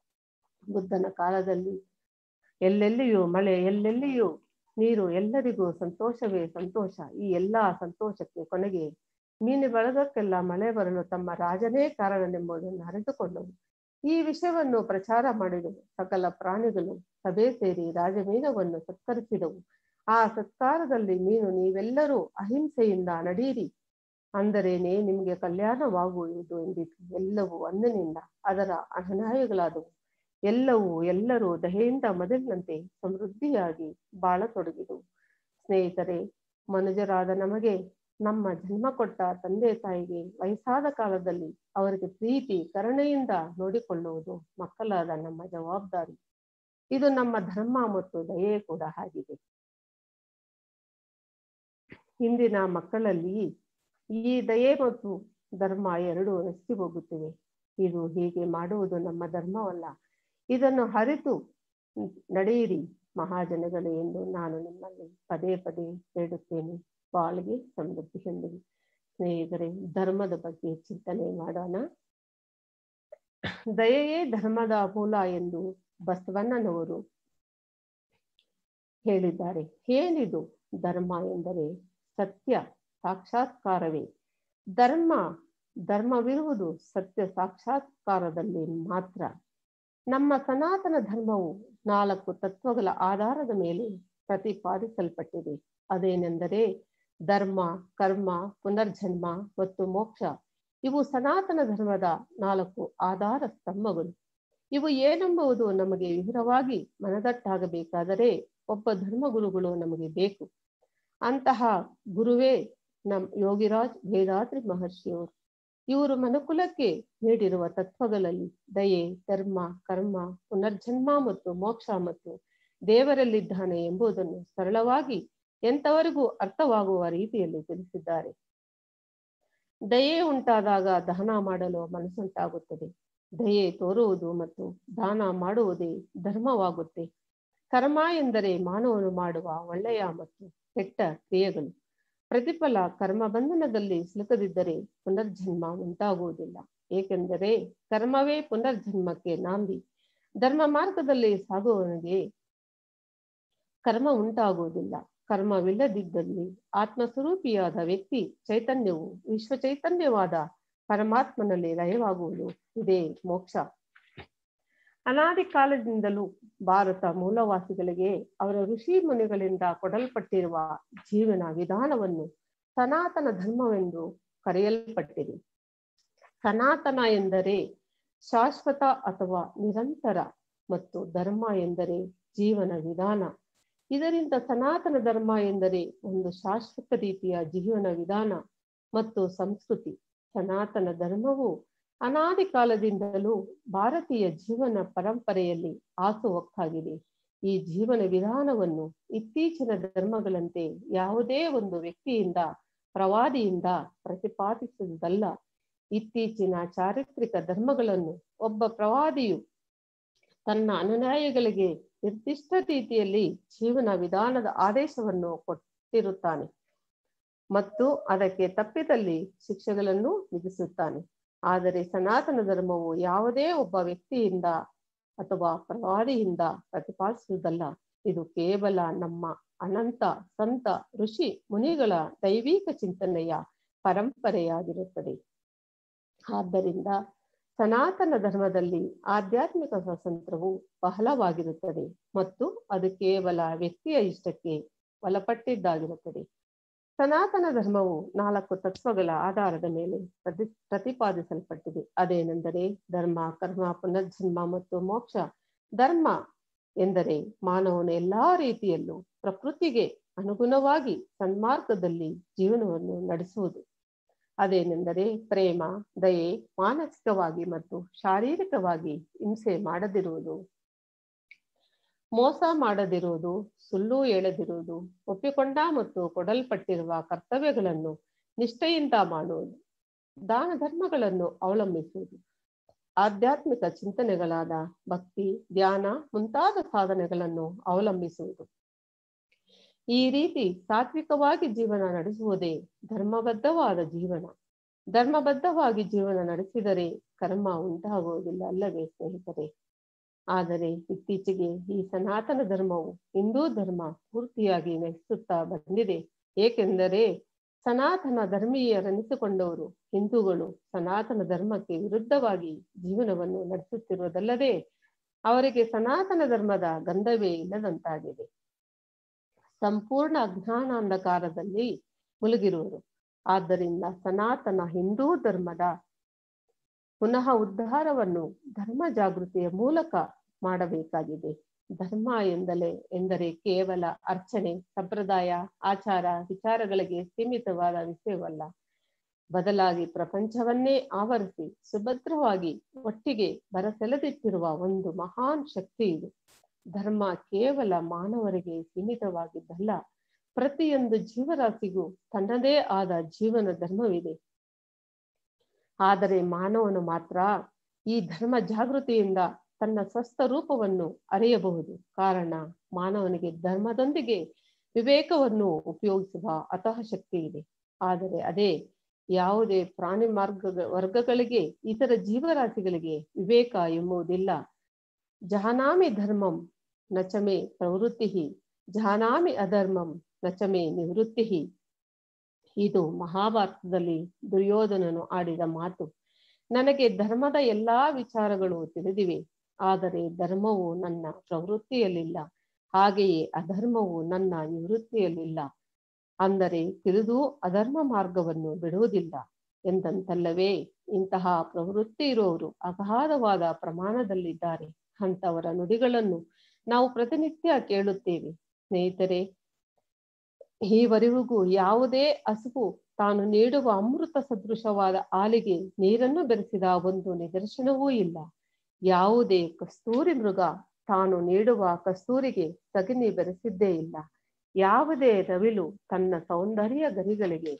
ಬುದ್ಧನ ಕಾಲದಲ್ಲಿ ಎಲ್ಲೆಲ್ಲಿಯೂ ಮಳೆ ಎಲ್ಲೆಲ್ಲಿಯೂ ನೀರು ಎಲ್ಲರಿಗೂ ಸಂತೋಷವೇ ಸಂತೋಷ ಈ ಎಲ್ಲಾ ಸಂತೋಷಕ್ಕೆ ಕೊನೆಗೆ ಮೀನು ಬಳಗಕ್ಕೆಲ್ಲ ಮಳೆ ಬರಲು ತಮ್ಮ ರಾಜನೇ ಕಾರಣನೆಂಬುದನ್ನು ಅರಿತುಕೊಂಡವು ಈ ವಿಷಯವನ್ನು ಪ್ರಚಾರ ಮಾಡಿದವು ಸಕಲ ಪ್ರಾಣಿಗಳು ಸಭೆ ಸೇರಿ ರಾಜಮೀನವನ್ನು ಸತ್ಕರಿಸಿದವು ಆ ಸತ್ಕಾರದಲ್ಲಿ ಮೀನು ನೀವೆಲ್ಲರೂ ಅಹಿಂಸೆಯಿಂದ ನಡೆಯಿರಿ ಅಂದರೇನೆ ನಿಮಗೆ ಕಲ್ಯಾಣವಾಗುವುದು ಎಂದಿತು ಎಲ್ಲವೂ ಅಂದಿನಿಂದ ಅದರ ಅನುಯಾಯಿಗಳಾದವು ಎಲ್ಲವೂ ಎಲ್ಲರೂ ದಯೆಯಿಂದ ಮೊದಲಿನಂತೆ ಸಮೃದ್ಧಿಯಾಗಿ ಬಾಳತೊಡಗಿದವು ಸ್ನೇಹಿತರೆ ಮನುಜರಾದ ನಮಗೆ ನಮ್ಮ ಜನ್ಮ ಕೊಟ್ಟ ತಂದೆ ತಾಯಿಗೆ ವಯಸ್ಸಾದ ಕಾಲದಲ್ಲಿ ಅವರಿಗೆ ಪ್ರೀತಿ ಕರುಣೆಯಿಂದ ನೋಡಿಕೊಳ್ಳುವುದು ಮಕ್ಕಳಾದ ನಮ್ಮ ಜವಾಬ್ದಾರಿ ಇದು ನಮ್ಮ ಧರ್ಮ ಮತ್ತು ದಯೆ ಕೂಡ ಆಗಿದೆ ಇಂದಿನ ಮಕ್ಕಳಲ್ಲಿ ಈ ದಯೆ ಮತ್ತು ಧರ್ಮ ಎರಡೂ ನಶಿಸಿ ಹೋಗುತ್ತಿವೆ ಇದು ಹೀಗೆ ಮಾಡುವುದು ನಮ್ಮ ಧರ್ಮವಲ್ಲ ಇದನ್ನು ಹರಿತು ನಡೆಯಿರಿ ಮಹಾಜನಗಳೇ ಎಂದು ನಾನು ನಿಮ್ಮಲ್ಲಿ ಪದೇ ಪದೇ ಹೇಳುತ್ತೇನೆ ಬಾಳಿಗೆ ಸಮೃದ್ಧಿ ಎಂದಿರಿ ಸ್ನೇಹಿತರೆ ಧರ್ಮದ ಬಗ್ಗೆ ಚಿಂತನೆ ಮಾಡೋಣ ದಯೆಯೇ ಧರ್ಮದ ಮೂಲ ಎಂದು ಬಸವಣ್ಣನವರು ಹೇಳಿದ್ದಾರೆ ಏನಿದು ಧರ್ಮ ಎಂದರೆ ಸತ್ಯ ಸಾಕ್ಷಾತ್ಕಾರವೇ ಧರ್ಮ ಧರ್ಮವಿರುವುದು ಸತ್ಯ ಸಾಕ್ಷಾತ್ಕಾರದಲ್ಲಿ ಮಾತ್ರ ನಮ್ಮ ಸನಾತನ ಧರ್ಮವು ನಾಲ್ಕು ತತ್ವಗಳ ಆಧಾರದ ಮೇಲೆ ಪ್ರತಿಪಾದಿಸಲ್ಪಟ್ಟಿದೆ ಅದೇನೆಂದರೆ ಧರ್ಮ ಕರ್ಮ ಪುನರ್ಜನ್ಮ ಮತ್ತು ಮೋಕ್ಷ ಇವು ಸನಾತನ ಧರ್ಮದ ನಾಲ್ಕು ಆಧಾರ ಸ್ತಂಭಗಳು ಇವು ಏನೆಂಬುದು ನಮಗೆ ವಿವರವಾಗಿ ಮನದಟ್ಟಾಗಬೇಕಾದರೆ ಒಬ್ಬ ಧರ್ಮಗುರುಗಳು ನಮಗೆ ಬೇಕು ಅಂತಹ ಗುರುವೇ ನಮ್ ಯೋಗಿರಾಜ್ ವೇದಾದ್ರಿ ಮಹರ್ಷಿಯವರು ಇವರು ಮನುಕುಲಕ್ಕೆ ನೀಡಿರುವ ತತ್ವಗಳಲ್ಲಿ ದಯೆ ಧರ್ಮ ಕರ್ಮ ಪುನರ್ಜನ್ಮ ಮತ್ತು ಮೋಕ್ಷ ಮತ್ತು ದೇವರಲ್ಲಿದ್ದಾನೆ ಎಂಬುದನ್ನು ಸರಳವಾಗಿ ಎಂತವರಿಗೂ ಅರ್ಥವಾಗುವ ರೀತಿಯಲ್ಲಿ ತಿಳಿಸಿದ್ದಾರೆ ದಯೆ ಉಂಟಾದಾಗ ದಾನ ಮಾಡಲು ಮನಸ್ಸುಂಟಾಗುತ್ತದೆ ದಯೆ ತೋರುವುದು ಮತ್ತು ದಾನ ಮಾಡುವುದೇ ಧರ್ಮವಾಗುತ್ತೆ ಕರ್ಮ ಎಂದರೆ ಮಾನವನು ಮಾಡುವ ಒಳ್ಳೆಯ ಮತ್ತು ಕೆಟ್ಟ ಕ್ರಿಯೆಗಳು ಪ್ರತಿಫಲ ಕರ್ಮ ಬಂಧನದಲ್ಲಿ ಸಿಲುಕದಿದ್ದರೆ ಪುನರ್ಜನ್ಮ ಉಂಟಾಗುವುದಿಲ್ಲ ಏಕೆಂದರೆ ಕರ್ಮವೇ ಪುನರ್ಜನ್ಮಕ್ಕೆ ನಾಂದಿ ಧರ್ಮ ಮಾರ್ಗದಲ್ಲಿ ಸಾಗುವವನಿಗೆ ಕರ್ಮ ಉಂಟಾಗುವುದಿಲ್ಲ ಕರ್ಮವಿಲ್ಲದಿದ್ದಲ್ಲಿ ಆತ್ಮಸ್ವರೂಪಿಯಾದ ವ್ಯಕ್ತಿ ಚೈತನ್ಯವು ವಿಶ್ವ ಚೈತನ್ಯವಾದ ಪರಮಾತ್ಮನಲ್ಲಿ ಲಯವಾಗುವುದು ಇದೇ ಮೋಕ್ಷ ಅನಾದಿ ಕಾಲದಿಂದಲೂ ಭಾರತ ಮೂಲವಾಸಿಗಳಿಗೆ ಅವರ ಋಷಿ ಮುನಿಗಳಿಂದ ಕೊಡಲ್ಪಟ್ಟಿರುವ ಜೀವನ ವಿಧಾನವನ್ನು ಸನಾತನ ಧರ್ಮವೆಂದು ಕರೆಯಲ್ಪಟ್ಟಿದೆ ಸನಾತನ ಎಂದರೆ ಶಾಶ್ವತ ಅಥವಾ ನಿರಂತರ ಮತ್ತು ಧರ್ಮ ಎಂದರೆ ಜೀವನ ವಿಧಾನ ಇದರಿಂದ ಸನಾತನ ಧರ್ಮ ಎಂದರೆ ಒಂದು ಶಾಶ್ವತ ರೀತಿಯ ಜೀವನ ವಿಧಾನ ಮತ್ತು ಸಂಸ್ಕೃತಿ ಸನಾತನ ಧರ್ಮವು ಅನಾದಿ ಕಾಲದಿಂದಲೂ ಭಾರತೀಯ ಜೀವನ ಪರಂಪರೆಯಲ್ಲಿ ಹಾಸುಹೊಕ್ಕಾಗಿದೆ ಈ ಜೀವನ ವಿಧಾನವನ್ನು ಇತ್ತೀಚಿನ ಧರ್ಮಗಳಂತೆ ಯಾವುದೇ ಒಂದು ವ್ಯಕ್ತಿಯಿಂದ ಪ್ರವಾದಿಯಿಂದ ಪ್ರತಿಪಾದಿಸುವುದಲ್ಲ ಇತ್ತೀಚಿನ ಚಾರಿತ್ರಿಕ ಧರ್ಮಗಳನ್ನು ಒಬ್ಬ ಪ್ರವಾದಿಯು ತನ್ನ ಅನುಯಾಯಿಗಳಿಗೆ ನಿರ್ದಿಷ್ಟ ರೀತಿಯಲ್ಲಿ ಜೀವನ ವಿಧಾನದ ಆದೇಶವನ್ನು ಕೊಟ್ಟಿರುತ್ತಾನೆ ಮತ್ತು ಅದಕ್ಕೆ ತಪ್ಪಿದಲ್ಲಿ ಶಿಕ್ಷೆಗಳನ್ನು ವಿಧಿಸುತ್ತಾನೆ ಆದರೆ ಸನಾತನ ಧರ್ಮವು ಯಾವುದೇ ಒಬ್ಬ ವ್ಯಕ್ತಿಯಿಂದ ಅಥವಾ ಪ್ರವಾದಿಯಿಂದ ಪ್ರತಿಪಾದಿಸುವುದಲ್ಲ ಇದು ಕೇವಲ ನಮ್ಮ ಅನಂತ ಸಂತ ಋಷಿ ಮುನಿಗಳ ದೈವಿಕ ಚಿಂತನೆಯ ಪರಂಪರೆಯಾಗಿರುತ್ತದೆ ಆದ್ದರಿಂದ ಸನಾತನ ಧರ್ಮದಲ್ಲಿ ಆಧ್ಯಾತ್ಮಿಕ ಸ್ವಾತಂತ್ರ್ಯವು ಬಹಳವಾಗಿರುತ್ತದೆ ಮತ್ತು ಅದು ಕೇವಲ ವ್ಯಕ್ತಿಯ ಇಷ್ಟಕ್ಕೆ ಒಳಪಟ್ಟಿದ್ದಾಗಿರುತ್ತದೆ ಸನಾತನ ಧರ್ಮವು ನಾಲ್ಕು ತತ್ವಗಳ ಆಧಾರದ ಮೇಲೆ ಪ್ರತಿ ಪ್ರತಿಪಾದಿಸಲ್ಪಟ್ಟಿದೆ ಅದೇನೆಂದರೆ ಧರ್ಮ ಕರ್ಮ ಪುನರ್ಜನ್ಮ ಮತ್ತು ಮೋಕ್ಷ ಧರ್ಮ ಎಂದರೆ ಮಾನವನ ಎಲ್ಲಾ ರೀತಿಯಲ್ಲೂ ಪ್ರಕೃತಿಗೆ ಅನುಗುಣವಾಗಿ ಸನ್ಮಾರ್ಗದಲ್ಲಿ ಜೀವನವನ್ನು ನಡೆಸುವುದು ಅದೇನೆಂದರೆ ಪ್ರೇಮ ದಯೆ ಮಾನಸಿಕವಾಗಿ ಮತ್ತು ಶಾರೀರಿಕವಾಗಿ ಹಿಂಸೆ ಮಾಡದಿರುವುದು ಮೋಸ ಮಾಡದಿರುವುದು ಸುಳ್ಳು ಹೇಳದಿರುವುದು ಒಪ್ಪಿಕೊಂಡ ಮತ್ತು ಕೊಡಲ್ಪಟ್ಟಿರುವ ಕರ್ತವ್ಯಗಳನ್ನು ನಿಷ್ಠೆಯಿಂದ ಮಾಡುವುದು ದಾನ ಧರ್ಮಗಳನ್ನು ಅವಲಂಬಿಸುವುದು ಆಧ್ಯಾತ್ಮಿಕ ಚಿಂತನೆಗಳಾದ ಭಕ್ತಿ ಧ್ಯಾನ ಮುಂತಾದ ಸಾಧನೆಗಳನ್ನು ಅವಲಂಬಿಸುವುದು ಈ ರೀತಿ ಸಾತ್ವಿಕವಾಗಿ ಜೀವನ ನಡೆಸುವುದೇ ಧರ್ಮಬದ್ಧವಾದ ಜೀವನ ಧರ್ಮಬದ್ಧವಾಗಿ ಜೀವನ ನಡೆಸಿದರೆ ಕರ್ಮ ಉಂಟಾಗುವುದಿಲ್ಲ ಅಲ್ಲವೇ ಸ್ನೇಹಿತರೆ ಆದರೆ ಇತ್ತೀಚೆಗೆ ಈ ಸನಾತನ ಧರ್ಮವು ಹಿಂದೂ ಧರ್ಮ ಪೂರ್ತಿಯಾಗಿ ನಶಿಸುತ್ತಾ ಬಂದಿದೆ ಏಕೆಂದರೆ ಸನಾತನ ಧರ್ಮೀಯರೆನಿಸಿಕೊಂಡವರು ಹಿಂದೂಗಳು ಸನಾತನ ಧರ್ಮಕ್ಕೆ ವಿರುದ್ಧವಾಗಿ ಜೀವನವನ್ನು ನಡೆಸುತ್ತಿರುವುದಲ್ಲದೆ ಅವರಿಗೆ ಸನಾತನ ಧರ್ಮದ ಗಂಧವೇ ಇಲ್ಲದಂತಾಗಿದೆ ಸಂಪೂರ್ಣ ಅಜ್ಞಾನಾಂಧಕಾರದಲ್ಲಿ ಮುಳುಗಿರುವರು ಆದ್ದರಿಂದ ಸನಾತನ ಹಿಂದೂ ಧರ್ಮದ ಪುನಃ ಉದ್ಧಾರವನ್ನು ಧರ್ಮ ಜಾಗೃತಿಯ ಮೂಲಕ ಮಾಡಬೇಕಾಗಿದೆ ಧರ್ಮ ಎಂದಲೇ ಎಂದರೆ ಕೇವಲ ಅರ್ಚನೆ ಸಂಪ್ರದಾಯ ಆಚಾರ ವಿಚಾರಗಳಿಗೆ ಸೀಮಿತವಾದ ವಿಷಯವಲ್ಲ ಬದಲಾಗಿ ಪ್ರಪಂಚವನ್ನೇ ಆವರಿಸಿ ಸುಭದ್ರವಾಗಿ ಒಟ್ಟಿಗೆ ಬರಸೆಳೆದಿಟ್ಟಿರುವ ಒಂದು ಮಹಾನ್ ಶಕ್ತಿ ಇದು ಧರ್ಮ ಕೇವಲ ಮಾನವರಿಗೆ ಸೀಮಿತವಾಗಿದ್ದಲ್ಲ ಪ್ರತಿಯೊಂದು ಜೀವರಾಶಿಗೂ ತನ್ನದೇ ಆದ ಜೀವನ ಧರ್ಮವಿದೆ ಆದರೆ ಮಾನವನು ಮಾತ್ರ ಈ ಧರ್ಮ ಜಾಗೃತಿಯಿಂದ ತನ್ನ ಸ್ವಸ್ಥ ರೂಪವನ್ನು ಅರಿಯಬಹುದು ಕಾರಣ ಮಾನವನಿಗೆ ಧರ್ಮದೊಂದಿಗೆ ವಿವೇಕವನ್ನು ಉಪಯೋಗಿಸುವ ಅತಃ ಶಕ್ತಿ ಇದೆ ಆದರೆ ಅದೇ ಯಾವುದೇ ಪ್ರಾಣಿ ಮಾರ್ಗ ವರ್ಗಗಳಿಗೆ ಇತರ ಜೀವರಾಶಿಗಳಿಗೆ ವಿವೇಕ ಎಂಬುದಿಲ್ಲ ಜಹನಾಮಿ ಧರ್ಮಂ ನಚಮೆ ಪ್ರವೃತ್ತಿ ಜಹನಾಮಿ ಅಧರ್ಮಂ ನಚಮೆ ನಿವೃತ್ತಿ ಇದು ಮಹಾಭಾರತದಲ್ಲಿ ದುರ್ಯೋಧನನು ಆಡಿದ ಮಾತು ನನಗೆ ಧರ್ಮದ ಎಲ್ಲಾ ವಿಚಾರಗಳು ತಿಳಿದಿವೆ ಆದರೆ ಧರ್ಮವು ನನ್ನ ಪ್ರವೃತ್ತಿಯಲ್ಲಿಲ್ಲ ಹಾಗೆಯೇ ಅಧರ್ಮವು ನನ್ನ ನಿವೃತ್ತಿಯಲ್ಲಿಲ್ಲ ಅಂದರೆ ತಿಳಿದು ಅಧರ್ಮ ಮಾರ್ಗವನ್ನು ಬಿಡುವುದಿಲ್ಲ ಎಂದಂತಲ್ಲವೇ ಇಂತಹ ಪ್ರವೃತ್ತಿ ಇರುವವರು ಅಗಾಧವಾದ ಪ್ರಮಾಣದಲ್ಲಿದ್ದಾರೆ ಅಂತವರ ನುಡಿಗಳನ್ನು ನಾವು ಪ್ರತಿನಿತ್ಯ ಕೇಳುತ್ತೇವೆ ಸ್ನೇಹಿತರೆ ಈವರೆವಿಗೂ ಯಾವುದೇ ಹಸುವು ತಾನು ನೀಡುವ ಅಮೃತ ಸದೃಶವಾದ ಹಾಲಿಗೆ ನೀರನ್ನು ಬೆರೆಸಿದ ಒಂದು ನಿದರ್ಶನವೂ ಇಲ್ಲ ಯಾವುದೇ ಕಸ್ತೂರಿ ಮೃಗ ತಾನು ನೀಡುವ ಕಸ್ತೂರಿಗೆ ಸಗಣಿ ಬೆರೆಸಿದ್ದೇ ಇಲ್ಲ ಯಾವುದೇ ನವಿಲು ತನ್ನ ಸೌಂದರ್ಯ ಗರಿಗಳಿಗೆ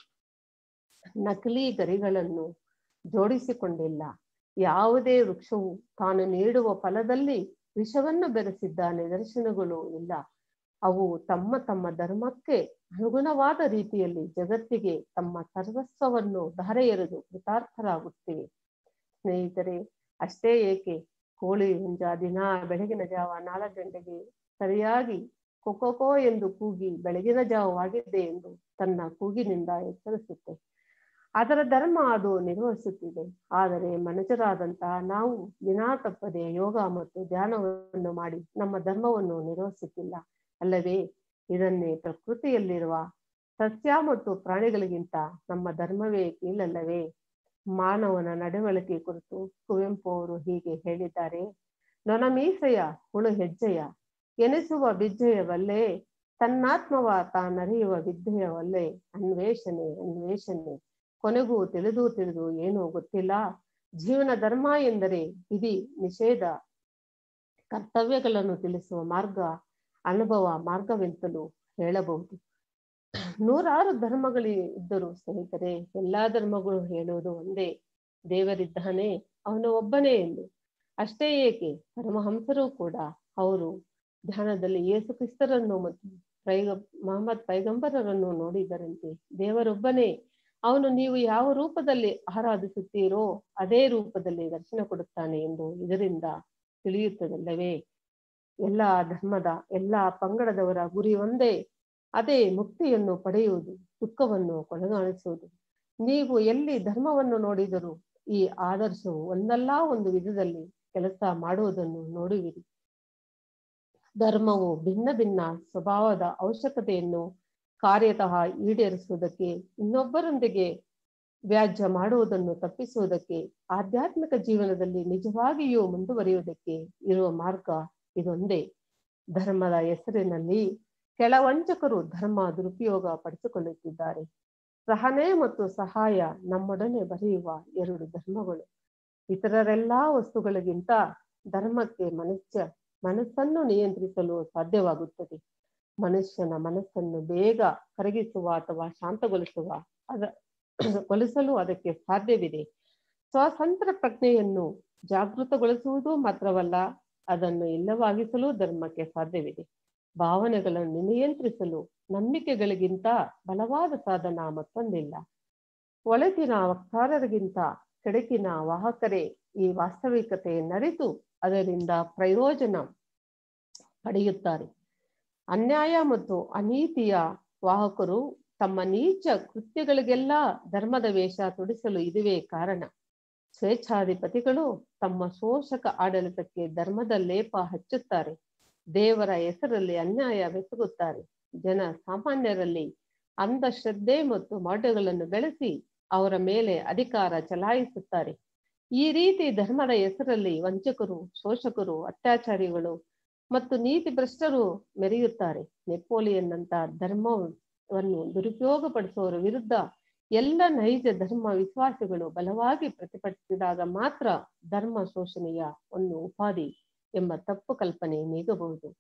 ನಕಲಿ ಗರಿಗಳನ್ನು ಜೋಡಿಸಿಕೊಂಡಿಲ್ಲ ಯಾವುದೇ ವೃಕ್ಷವು ತಾನು ನೀಡುವ ಫಲದಲ್ಲಿ ವಿಷವನ್ನು ಬೆರೆಸಿದ್ದ ನಿದರ್ಶನಗಳು ಇಲ್ಲ ಅವು ತಮ್ಮ ತಮ್ಮ ಧರ್ಮಕ್ಕೆ ಅನುಗುಣವಾದ ರೀತಿಯಲ್ಲಿ ಜಗತ್ತಿಗೆ ತಮ್ಮ ಸರ್ವಸ್ವವನ್ನು ಧಾರೆ ಎರೆದು ಕೃತಾರ್ಥರಾಗುತ್ತಿವೆ ಸ್ನೇಹಿತರೆ ಅಷ್ಟೇ ಏಕೆ ಕೋಳಿ ಹುಂಜ ದಿನ ಬೆಳಗಿನ ಜಾವ ನಾಲ್ಕು ಗಂಟೆಗೆ ಸರಿಯಾಗಿ ಕೊಕೊಕೋ ಎಂದು ಕೂಗಿ ಬೆಳಗಿನ ಜಾವವಾಗಿದೆ ಎಂದು ತನ್ನ ಕೂಗಿನಿಂದ ಎಚ್ಚರಿಸುತ್ತೆ ಅದರ ಧರ್ಮ ಅದು ನಿರ್ವಹಿಸುತ್ತಿದೆ ಆದರೆ ಮನುಜರಾದಂತಹ ನಾವು ದಿನಾ ತಪ್ಪದೆ ಯೋಗ ಮತ್ತು ಧ್ಯಾನವನ್ನು ಮಾಡಿ ನಮ್ಮ ಧರ್ಮವನ್ನು ನಿರ್ವಹಿಸುತ್ತಿಲ್ಲ ಅಲ್ಲವೇ ಇದನ್ನೇ ಪ್ರಕೃತಿಯಲ್ಲಿರುವ ಸಸ್ಯ ಮತ್ತು ಪ್ರಾಣಿಗಳಿಗಿಂತ ನಮ್ಮ ಧರ್ಮವೇ ಕೀಳಲ್ಲವೇ ಮಾನವನ ನಡವಳಿಕೆ ಕುರಿತು ಕುವೆಂಪು ಅವರು ಹೀಗೆ ಹೇಳಿದ್ದಾರೆ ನೊನಮೀಸೆಯ ಹುಳು ಹೆಜ್ಜೆಯ ಎನಿಸುವ ಬಿಜ್ಜೆಯವಲ್ಲೇ ತನ್ನಾತ್ಮವ ತಾನರಿಯುವ ವಿದ್ಯೆಯವಲ್ಲೇ ಅನ್ವೇಷಣೆ ಅನ್ವೇಷಣೆ ಕೊನೆಗೂ ತಿಳಿದು ತಿಳಿದು ಏನೂ ಗೊತ್ತಿಲ್ಲ ಜೀವನ ಧರ್ಮ ಎಂದರೆ ವಿಧಿ ನಿಷೇಧ ಕರ್ತವ್ಯಗಳನ್ನು ತಿಳಿಸುವ ಮಾರ್ಗ ಅನುಭವ ಮಾರ್ಗವೆಂತಲೂ ಹೇಳಬಹುದು ನೂರಾರು ಧರ್ಮಗಳು ಇದ್ದರು ಸ್ನೇಹಿತರೆ ಎಲ್ಲಾ ಧರ್ಮಗಳು ಹೇಳುವುದು ಒಂದೇ ದೇವರಿದ್ದಾನೆ ಅವನು ಒಬ್ಬನೇ ಎಂದು ಅಷ್ಟೇ ಏಕೆ ಪರಮಹಂಸರು ಕೂಡ ಅವರು ಧ್ಯಾನದಲ್ಲಿ ಯೇಸು ಕ್ರಿಸ್ತರನ್ನು ಮತ್ತು ಪೈಗ ಮಹಮ್ಮದ್ ಪೈಗಂಬರರನ್ನು ನೋಡಿದರಂತೆ ದೇವರೊಬ್ಬನೇ ಅವನು ನೀವು ಯಾವ ರೂಪದಲ್ಲಿ ಆರಾಧಿಸುತ್ತೀರೋ ಅದೇ ರೂಪದಲ್ಲಿ ದರ್ಶನ ಕೊಡುತ್ತಾನೆ ಎಂದು ಇದರಿಂದ ತಿಳಿಯುತ್ತದಲ್ಲವೇ ಎಲ್ಲ ಧರ್ಮದ ಎಲ್ಲ ಪಂಗಡದವರ ಗುರಿ ಒಂದೇ ಅದೇ ಮುಕ್ತಿಯನ್ನು ಪಡೆಯುವುದು ದುಃಖವನ್ನು ಕೊನೆಗಾಣಿಸುವುದು ನೀವು ಎಲ್ಲಿ ಧರ್ಮವನ್ನು ನೋಡಿದರೂ ಈ ಆದರ್ಶವು ಒಂದಲ್ಲ ಒಂದು ವಿಧದಲ್ಲಿ ಕೆಲಸ ಮಾಡುವುದನ್ನು ನೋಡುವಿರಿ ಧರ್ಮವು ಭಿನ್ನ ಭಿನ್ನ ಸ್ವಭಾವದ ಅವಶ್ಯಕತೆಯನ್ನು ಕಾರ್ಯತಃ ಈಡೇರಿಸುವುದಕ್ಕೆ ಇನ್ನೊಬ್ಬರೊಂದಿಗೆ ವ್ಯಾಜ್ಯ ಮಾಡುವುದನ್ನು ತಪ್ಪಿಸುವುದಕ್ಕೆ ಆಧ್ಯಾತ್ಮಿಕ ಜೀವನದಲ್ಲಿ ನಿಜವಾಗಿಯೂ ಮುಂದುವರಿಯುವುದಕ್ಕೆ ಇರುವ ಮಾರ್ಗ ಇದೊಂದೇ ಧರ್ಮದ ಹೆಸರಿನಲ್ಲಿ ಕೆಳವಂಚಕರು ಧರ್ಮ ದುರುಪಯೋಗ ಪಡಿಸಿಕೊಳ್ಳುತ್ತಿದ್ದಾರೆ ಸಹನೆ ಮತ್ತು ಸಹಾಯ ನಮ್ಮೊಡನೆ ಬರೆಯುವ ಎರಡು ಧರ್ಮಗಳು ಇತರರೆಲ್ಲಾ ವಸ್ತುಗಳಿಗಿಂತ ಧರ್ಮಕ್ಕೆ ಮನುಷ್ಯ ಮನಸ್ಸನ್ನು ನಿಯಂತ್ರಿಸಲು ಸಾಧ್ಯವಾಗುತ್ತದೆ ಮನುಷ್ಯನ ಮನಸ್ಸನ್ನು ಬೇಗ ಕರಗಿಸುವ ಅಥವಾ ಶಾಂತಗೊಳಿಸುವ ಅದ ಗೊಳಿಸಲು ಅದಕ್ಕೆ ಸಾಧ್ಯವಿದೆ ಸ್ವತಂತ್ರ ಪ್ರಜ್ಞೆಯನ್ನು ಜಾಗೃತಗೊಳಿಸುವುದು ಮಾತ್ರವಲ್ಲ ಅದನ್ನು ಇಲ್ಲವಾಗಿಸಲು ಧರ್ಮಕ್ಕೆ ಸಾಧ್ಯವಿದೆ ಭಾವನೆಗಳನ್ನು ನಿಯಂತ್ರಿಸಲು ನಂಬಿಕೆಗಳಿಗಿಂತ ಬಲವಾದ ಸಾಧನ ಮತ್ತೊಂದಿಲ್ಲ ಒಳಗಿನ ವಕ್ತಾರರಿಗಿಂತ ಕೆಡಕಿನ ವಾಹಕರೇ ಈ ವಾಸ್ತವಿಕತೆಯನ್ನರಿತು ಅದರಿಂದ ಪ್ರಯೋಜನ ಪಡೆಯುತ್ತಾರೆ ಅನ್ಯಾಯ ಮತ್ತು ಅನೀತಿಯ ವಾಹಕರು ತಮ್ಮ ನೀಚ ಕೃತ್ಯಗಳಿಗೆಲ್ಲ ಧರ್ಮದ ವೇಷ ತೊಡಿಸಲು ಇದುವೇ ಕಾರಣ ಸ್ವೇಚ್ಛಾಧಿಪತಿಗಳು ತಮ್ಮ ಶೋಷಕ ಆಡಳಿತಕ್ಕೆ ಧರ್ಮದ ಲೇಪ ಹಚ್ಚುತ್ತಾರೆ ದೇವರ ಹೆಸರಲ್ಲಿ ಅನ್ಯಾಯ ಬೆಸಗುತ್ತಾರೆ ಜನ ಸಾಮಾನ್ಯರಲ್ಲಿ ಅಂಧಶ್ರದ್ಧೆ ಮತ್ತು ಮೌಢ್ಯಗಳನ್ನು ಬೆಳೆಸಿ ಅವರ ಮೇಲೆ ಅಧಿಕಾರ ಚಲಾಯಿಸುತ್ತಾರೆ ಈ ರೀತಿ ಧರ್ಮದ ಹೆಸರಲ್ಲಿ ವಂಚಕರು ಶೋಷಕರು ಅತ್ಯಾಚಾರಿಗಳು ಮತ್ತು ನೀತಿ ಭ್ರಷ್ಟರು ಮೆರೆಯುತ್ತಾರೆ ನೆಪೋಲಿಯನ್ ಅಂತ ಧರ್ಮವನ್ನು ದುರುಪಯೋಗಪಡಿಸುವವರ ವಿರುದ್ಧ ಎಲ್ಲ ನೈಜ ಧರ್ಮ ವಿಶ್ವಾಸಿಗಳು ಬಲವಾಗಿ ಪ್ರತಿಭಟಿಸಿದಾಗ ಮಾತ್ರ ಧರ್ಮ ಶೋಷಣೆಯ ಒಂದು ಉಪಾಧಿ ಎಂಬ ತಪ್ಪು ಕಲ್ಪನೆ ನೀಗಬಹುದು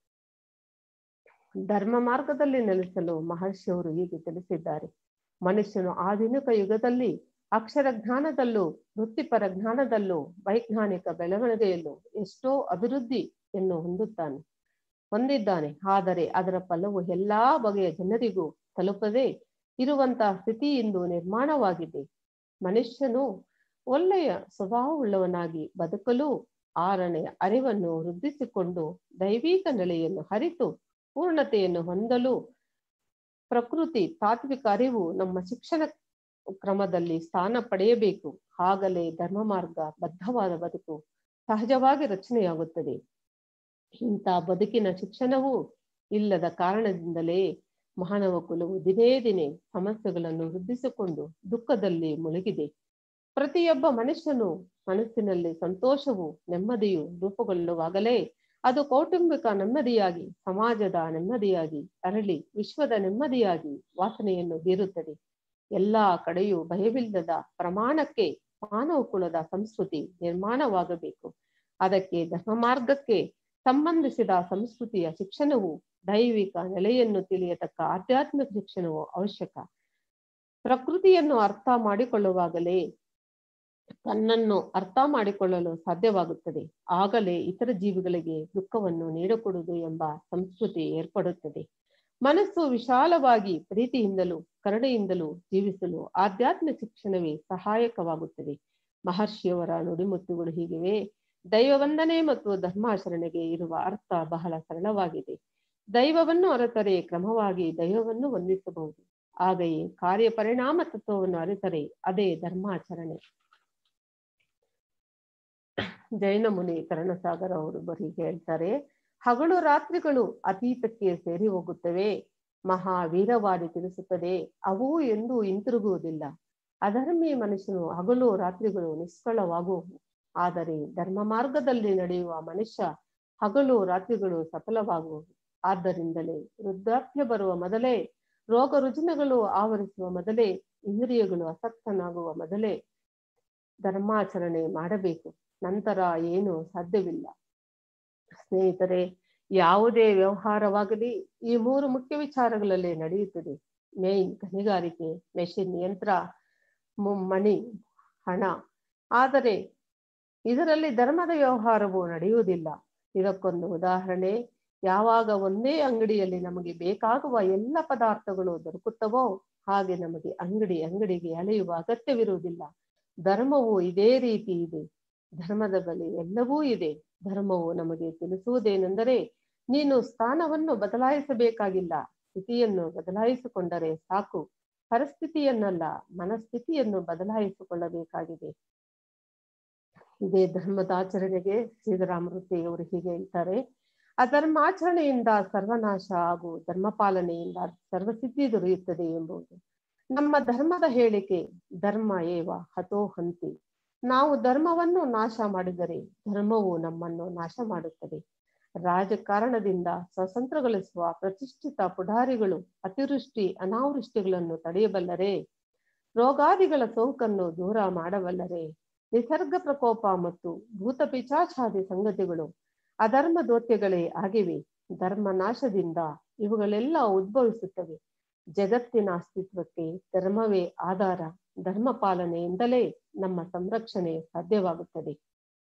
ಧರ್ಮ ಮಾರ್ಗದಲ್ಲಿ ನೆಲೆಸಲು ಮಹರ್ಷಿಯವರು ಹೀಗೆ ತಿಳಿಸಿದ್ದಾರೆ ಮನುಷ್ಯನು ಆಧುನಿಕ ಯುಗದಲ್ಲಿ ಅಕ್ಷರ ಜ್ಞಾನದಲ್ಲೂ ವೃತ್ತಿಪರ ಜ್ಞಾನದಲ್ಲೂ ವೈಜ್ಞಾನಿಕ ಬೆಳವಣಿಗೆಯಲ್ಲೂ ಎಷ್ಟೋ ಅಭಿವೃದ್ಧಿಯನ್ನು ಹೊಂದುತ್ತಾನೆ ಹೊಂದಿದ್ದಾನೆ ಆದರೆ ಅದರ ಫಲವು ಎಲ್ಲಾ ಬಗೆಯ ಜನರಿಗೂ ತಲುಪದೆ ಇರುವಂತಹ ಸ್ಥಿತಿ ಇಂದು ನಿರ್ಮಾಣವಾಗಿದೆ ಮನುಷ್ಯನು ಒಳ್ಳೆಯ ಸ್ವಭಾವವುಳ್ಳವನಾಗಿ ಬದುಕಲು ಆರನೆಯ ಅರಿವನ್ನು ವೃದ್ಧಿಸಿಕೊಂಡು ದೈವಿಕ ನೆಲೆಯನ್ನು ಹರಿತು ಪೂರ್ಣತೆಯನ್ನು ಹೊಂದಲು ಪ್ರಕೃತಿ ತಾತ್ವಿಕ ಅರಿವು ನಮ್ಮ ಶಿಕ್ಷಣ ಕ್ರಮದಲ್ಲಿ ಸ್ಥಾನ ಪಡೆಯಬೇಕು ಆಗಲೇ ಧರ್ಮ ಮಾರ್ಗ ಬದ್ಧವಾದ ಬದುಕು ಸಹಜವಾಗಿ ರಚನೆಯಾಗುತ್ತದೆ ಇಂಥ ಬದುಕಿನ ಶಿಕ್ಷಣವೂ ಇಲ್ಲದ ಕಾರಣದಿಂದಲೇ ಮಾನವ ಕುಲವು ದಿನೇ ದಿನೇ ಸಮಸ್ಯೆಗಳನ್ನು ವೃದ್ಧಿಸಿಕೊಂಡು ದುಃಖದಲ್ಲಿ ಮುಳುಗಿದೆ ಪ್ರತಿಯೊಬ್ಬ ಮನುಷ್ಯನು ಮನಸ್ಸಿನಲ್ಲಿ ಸಂತೋಷವು ನೆಮ್ಮದಿಯು ರೂಪುಗೊಳ್ಳುವಾಗಲೇ ಅದು ಕೌಟುಂಬಿಕ ನೆಮ್ಮದಿಯಾಗಿ ಸಮಾಜದ ನೆಮ್ಮದಿಯಾಗಿ ಅರಳಿ ವಿಶ್ವದ ನೆಮ್ಮದಿಯಾಗಿ ವಾಸನೆಯನ್ನು ಬೀರುತ್ತದೆ ಎಲ್ಲಾ ಕಡೆಯೂ ಭಯವಿಲ್ಲದ ಪ್ರಮಾಣಕ್ಕೆ ಮಾನವ ಕುಲದ ಸಂಸ್ಕೃತಿ ನಿರ್ಮಾಣವಾಗಬೇಕು ಅದಕ್ಕೆ ಧರ್ಮ ಮಾರ್ಗಕ್ಕೆ ಸಂಬಂಧಿಸಿದ ಸಂಸ್ಕೃತಿಯ ಶಿಕ್ಷಣವು ದೈವಿಕ ನೆಲೆಯನ್ನು ತಿಳಿಯತಕ್ಕ ಆಧ್ಯಾತ್ಮಿಕ ಶಿಕ್ಷಣವು ಅವಶ್ಯಕ ಪ್ರಕೃತಿಯನ್ನು ಅರ್ಥ ಮಾಡಿಕೊಳ್ಳುವಾಗಲೇ ತನ್ನನ್ನು ಅರ್ಥ ಮಾಡಿಕೊಳ್ಳಲು ಸಾಧ್ಯವಾಗುತ್ತದೆ ಆಗಲೇ ಇತರ ಜೀವಿಗಳಿಗೆ ದುಃಖವನ್ನು ನೀಡಕೊಡುವುದು ಎಂಬ ಸಂಸ್ಕೃತಿ ಏರ್ಪಡುತ್ತದೆ ಮನಸ್ಸು ವಿಶಾಲವಾಗಿ ಪ್ರೀತಿಯಿಂದಲೂ ಕರುಣೆಯಿಂದಲೂ ಜೀವಿಸಲು ಆಧ್ಯಾತ್ಮಿಕ ಶಿಕ್ಷಣವೇ ಸಹಾಯಕವಾಗುತ್ತದೆ ಮಹರ್ಷಿಯವರ ನುಡಿಮುತ್ತುಗಳು ಹೀಗಿವೆ ದೈವ ವಂದನೆ ಮತ್ತು ಧರ್ಮಾಚರಣೆಗೆ ಇರುವ ಅರ್ಥ ಬಹಳ ಸರಳವಾಗಿದೆ ದೈವವನ್ನು ಅರತರೆ ಕ್ರಮವಾಗಿ ದೈವವನ್ನು ವಂದಿಸಬಹುದು ಹಾಗೆಯೇ ಕಾರ್ಯ ಪರಿಣಾಮ ತತ್ವವನ್ನು ಅರಿತರೆ ಅದೇ ಧರ್ಮಾಚರಣೆ ಜೈನ ಮುನಿ ಕರ್ಣಸಾಗರ ಅವರು ಬರೀ ಹೇಳ್ತಾರೆ ಹಗಲು ರಾತ್ರಿಗಳು ಅತೀತಕ್ಕೆ ಸೇರಿ ಹೋಗುತ್ತವೆ ಮಹಾವೀರವಾದಿ ತಿಳಿಸುತ್ತದೆ ಅವು ಎಂದೂ ಹಿಂತಿರುಗುವುದಿಲ್ಲ ಅಧರ್ಮಿ ಮನುಷ್ಯನು ಹಗಲು ರಾತ್ರಿಗಳು ನಿಷ್ಫಲವಾಗುವು ಆದರೆ ಧರ್ಮ ಮಾರ್ಗದಲ್ಲಿ ನಡೆಯುವ ಮನುಷ್ಯ ಹಗಲು ರಾತ್ರಿಗಳು ಸಫಲವಾಗುವು ಆದ್ದರಿಂದಲೇ ವೃದ್ಧಾಪ್ಯ ಬರುವ ಮೊದಲೇ ರೋಗ ರುಜಿನಗಳು ಆವರಿಸುವ ಮೊದಲೇ ಇಂದ್ರಿಯಗಳು ಅಸಕ್ತನಾಗುವ ಮೊದಲೇ ಧರ್ಮಾಚರಣೆ ಮಾಡಬೇಕು ನಂತರ ಏನು ಸಾಧ್ಯವಿಲ್ಲ ಸ್ನೇಹಿತರೆ ಯಾವುದೇ ವ್ಯವಹಾರವಾಗಲಿ ಈ ಮೂರು ಮುಖ್ಯ ವಿಚಾರಗಳಲ್ಲಿ ನಡೆಯುತ್ತದೆ ಮೇನ್ ಗಣಿಗಾರಿಕೆ ಮೆಷಿನ್ ಯಂತ್ರ ಮಣಿ ಹಣ ಆದರೆ ಇದರಲ್ಲಿ ಧರ್ಮದ ವ್ಯವಹಾರವು ನಡೆಯುವುದಿಲ್ಲ ಇದಕ್ಕೊಂದು ಉದಾಹರಣೆ ಯಾವಾಗ ಒಂದೇ ಅಂಗಡಿಯಲ್ಲಿ ನಮಗೆ ಬೇಕಾಗುವ ಎಲ್ಲ ಪದಾರ್ಥಗಳು ದೊರಕುತ್ತವೋ ಹಾಗೆ ನಮಗೆ ಅಂಗಡಿ ಅಂಗಡಿಗೆ ಅಲೆಯುವ ಅಗತ್ಯವಿರುವುದಿಲ್ಲ ಧರ್ಮವು ಇದೇ ರೀತಿ ಇದೆ ಧರ್ಮದ ಬಳಿ ಎಲ್ಲವೂ ಇದೆ ಧರ್ಮವು ನಮಗೆ ತಿಳಿಸುವುದೇನೆಂದರೆ ನೀನು ಸ್ಥಾನವನ್ನು ಬದಲಾಯಿಸಬೇಕಾಗಿಲ್ಲ ಸ್ಥಿತಿಯನ್ನು ಬದಲಾಯಿಸಿಕೊಂಡರೆ ಸಾಕು ಪರಿಸ್ಥಿತಿಯನ್ನಲ್ಲ ಮನಸ್ಥಿತಿಯನ್ನು ಬದಲಾಯಿಸಿಕೊಳ್ಳಬೇಕಾಗಿದೆ ಇದೇ ಧರ್ಮದ ಆಚರಣೆಗೆ ಶ್ರೀಧರಾಮೃತಿ ಅವರು ಹೀಗೆ ಹೇಳ್ತಾರೆ ಅಧರ್ಮಾಚರಣೆಯಿಂದ ಸರ್ವನಾಶ ಹಾಗೂ ಧರ್ಮ ಪಾಲನೆಯಿಂದ ಸರ್ವಸಿದ್ಧಿ ದೊರೆಯುತ್ತದೆ ಎಂಬುದು ನಮ್ಮ ಧರ್ಮದ ಹೇಳಿಕೆ ಧರ್ಮ ಏವ ಹತೋ ಹಂತಿ ನಾವು ಧರ್ಮವನ್ನು ನಾಶ ಮಾಡಿದರೆ ಧರ್ಮವು ನಮ್ಮನ್ನು ನಾಶ ಮಾಡುತ್ತದೆ ರಾಜಕಾರಣದಿಂದ ಸ್ವತಂತ್ರಗೊಳಿಸುವ ಪ್ರತಿಷ್ಠಿತ ಪುಢಾರಿಗಳು ಅತಿವೃಷ್ಟಿ ಅನಾವೃಷ್ಟಿಗಳನ್ನು ತಡೆಯಬಲ್ಲರೆ ರೋಗಾದಿಗಳ ಸೋಂಕನ್ನು ದೂರ ಮಾಡಬಲ್ಲರೆ ನಿಸರ್ಗ ಪ್ರಕೋಪ ಮತ್ತು ಭೂತ ಪಿಚಾಚಾದಿ ಸಂಗತಿಗಳು ಅಧರ್ಮ ದೋತ್ಯಗಳೇ ಆಗಿವೆ ಧರ್ಮ ನಾಶದಿಂದ ಇವುಗಳೆಲ್ಲ ಉದ್ಭವಿಸುತ್ತವೆ ಜಗತ್ತಿನ ಅಸ್ತಿತ್ವಕ್ಕೆ ಧರ್ಮವೇ ಆಧಾರ ಧರ್ಮ ಪಾಲನೆಯಿಂದಲೇ ನಮ್ಮ ಸಂರಕ್ಷಣೆ ಸಾಧ್ಯವಾಗುತ್ತದೆ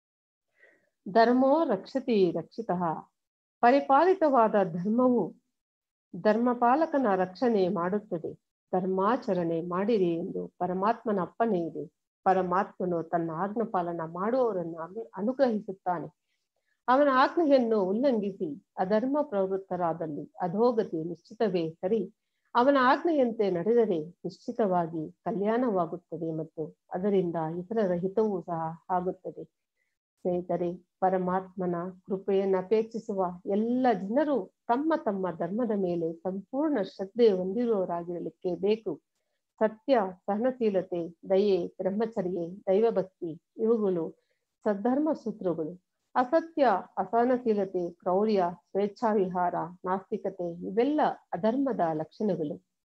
ಧರ್ಮೋ ರಕ್ಷತಿ ರಕ್ಷಿತ ಪರಿಪಾಲಿತವಾದ ಧರ್ಮವು ಧರ್ಮಪಾಲಕನ ರಕ್ಷಣೆ ಮಾಡುತ್ತದೆ ಧರ್ಮಾಚರಣೆ ಮಾಡಿರಿ ಎಂದು ಪರಮಾತ್ಮನ ಅಪ್ಪಣೆ ಇದೆ ಪರಮಾತ್ಮನು ತನ್ನ ಆಜ್ಞಾ ಪಾಲನ ಮಾಡುವವರನ್ನು ಅನುಗ್ರಹಿಸುತ್ತಾನೆ ಅವನ ಆಜ್ಞೆಯನ್ನು ಉಲ್ಲಂಘಿಸಿ ಅಧರ್ಮ ಪ್ರವೃತ್ತರಾದಲ್ಲಿ ಅಧೋಗತಿ ನಿಶ್ಚಿತವೇ ಸರಿ ಅವನ ಆಜ್ಞೆಯಂತೆ ನಡೆದರೆ ನಿಶ್ಚಿತವಾಗಿ ಕಲ್ಯಾಣವಾಗುತ್ತದೆ ಮತ್ತು ಅದರಿಂದ ಇತರರ ಹಿತವೂ ಸಹ ಆಗುತ್ತದೆ ಸ್ನೇಹಿತರೆ ಪರಮಾತ್ಮನ ಕೃಪೆಯನ್ನು ಅಪೇಕ್ಷಿಸುವ ಎಲ್ಲ ಜನರು ತಮ್ಮ ತಮ್ಮ ಧರ್ಮದ ಮೇಲೆ ಸಂಪೂರ್ಣ ಶ್ರದ್ಧೆ ಹೊಂದಿರುವವರಾಗಿರಲಿಕ್ಕೆ ಬೇಕು ಸತ್ಯ ಸಹನಶೀಲತೆ ದಯೆ ಬ್ರಹ್ಮಚರ್ಯೆ ದೈವಭಕ್ತಿ ಇವುಗಳು ಸದ್ಧರ್ಮ ಸೂತ್ರಗಳು ಅಸತ್ಯ ಅಸಹನಶೀಲತೆ ಕ್ರೌರ್ಯ ಸ್ವೇಚ್ಛಾವಿಹಾರ ನಾಸ್ತಿಕತೆ ಇವೆಲ್ಲ ಅಧರ್ಮದ ಲಕ್ಷಣಗಳು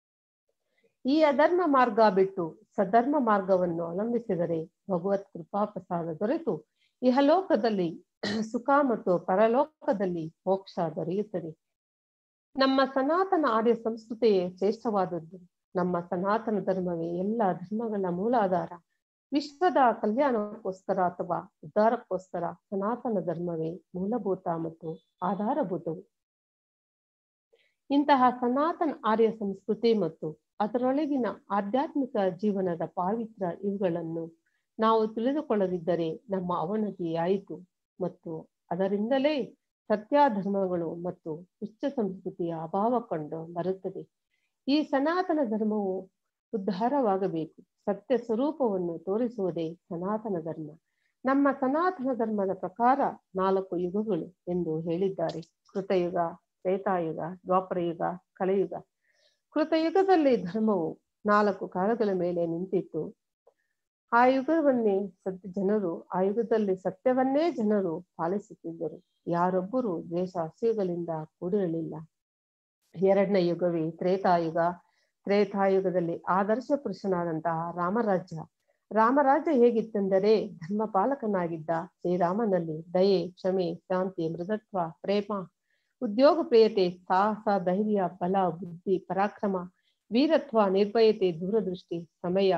ಈ ಅಧರ್ಮ ಮಾರ್ಗ ಬಿಟ್ಟು ಸಧರ್ಮ ಮಾರ್ಗವನ್ನು ಅವಲಂಬಿಸಿದರೆ ಭಗವತ್ ಕೃಪಾ ಪ್ರಸಾದ ದೊರೆತು ಇಹಲೋಕದಲ್ಲಿ ಸುಖ ಮತ್ತು ಪರಲೋಕದಲ್ಲಿ ಮೋಕ್ಷ ದೊರೆಯುತ್ತದೆ ನಮ್ಮ ಸನಾತನ ಆರ್ಯ ಸಂಸ್ಕೃತಿಯೇ ಶ್ರೇಷ್ಠವಾದದ್ದು ನಮ್ಮ ಸನಾತನ ಧರ್ಮವೇ ಎಲ್ಲ ಧರ್ಮಗಳ ಮೂಲಾಧಾರ ವಿಶ್ವದ ಕಲ್ಯಾಣಕ್ಕೋಸ್ಕರ ಅಥವಾ ಉದ್ಧಾರಕ್ಕೋಸ್ಕರ ಸನಾತನ ಧರ್ಮವೇ ಮೂಲಭೂತ ಮತ್ತು ಆಧಾರಭೂತವು ಇಂತಹ ಸನಾತನ ಆರ್ಯ ಸಂಸ್ಕೃತಿ ಮತ್ತು ಅದರೊಳಗಿನ ಆಧ್ಯಾತ್ಮಿಕ ಜೀವನದ ಪಾವಿತ್ರ ಇವುಗಳನ್ನು ನಾವು ತಿಳಿದುಕೊಳ್ಳದಿದ್ದರೆ ನಮ್ಮ ಅವನತಿಯಾಯಿತು ಮತ್ತು ಅದರಿಂದಲೇ ಸತ್ಯಾಧರ್ಮಗಳು ಮತ್ತು ಉಚ್ಚ ಸಂಸ್ಕೃತಿಯ ಅಭಾವ ಕಂಡು ಬರುತ್ತದೆ ಈ ಸನಾತನ ಧರ್ಮವು ಉದ್ಧಾರವಾಗಬೇಕು ಸತ್ಯ ಸ್ವರೂಪವನ್ನು ತೋರಿಸುವುದೇ ಸನಾತನ ಧರ್ಮ ನಮ್ಮ ಸನಾತನ ಧರ್ಮದ ಪ್ರಕಾರ ನಾಲ್ಕು ಯುಗಗಳು ಎಂದು ಹೇಳಿದ್ದಾರೆ ಕೃತಯುಗ ತ್ರೇತಾಯುಗ ದ್ವಾಪರಯುಗ ಕಲಿಯುಗ ಕೃತಯುಗದಲ್ಲಿ ಧರ್ಮವು ನಾಲ್ಕು ಕಾಲಗಳ ಮೇಲೆ ನಿಂತಿತ್ತು ಆ ಯುಗವನ್ನೇ ಸತ್ಯ ಜನರು ಆ ಯುಗದಲ್ಲಿ ಸತ್ಯವನ್ನೇ ಜನರು ಪಾಲಿಸುತ್ತಿದ್ದರು ಯಾರೊಬ್ಬರು ದ್ವೇಷ ಅಸೂಯೆಗಳಿಂದ ಕೂಡಿರಲಿಲ್ಲ ಎರಡನೇ ಯುಗವೇ ತ್ರೇತಾಯುಗ ತ್ರೇತಾಯುಗದಲ್ಲಿ ಆದರ್ಶ ಪುರುಷನಾದಂತಹ ರಾಮರಾಜ್ಯ ರಾಮರಾಜ್ಯ ಹೇಗಿತ್ತೆಂದರೆ ಧರ್ಮ ಪಾಲಕನಾಗಿದ್ದ ಶ್ರೀರಾಮನಲ್ಲಿ ದಯೆ ಕ್ಷಮೆ ಶಾಂತಿ ಮೃದತ್ವ ಪ್ರೇಮ ಉದ್ಯೋಗ ಪ್ರಿಯತೆ ಸಾಹಸ ಧೈರ್ಯ ಬಲ ಬುದ್ಧಿ ಪರಾಕ್ರಮ ವೀರತ್ವ ನಿರ್ಭಯತೆ ದೂರದೃಷ್ಟಿ ಸಮಯ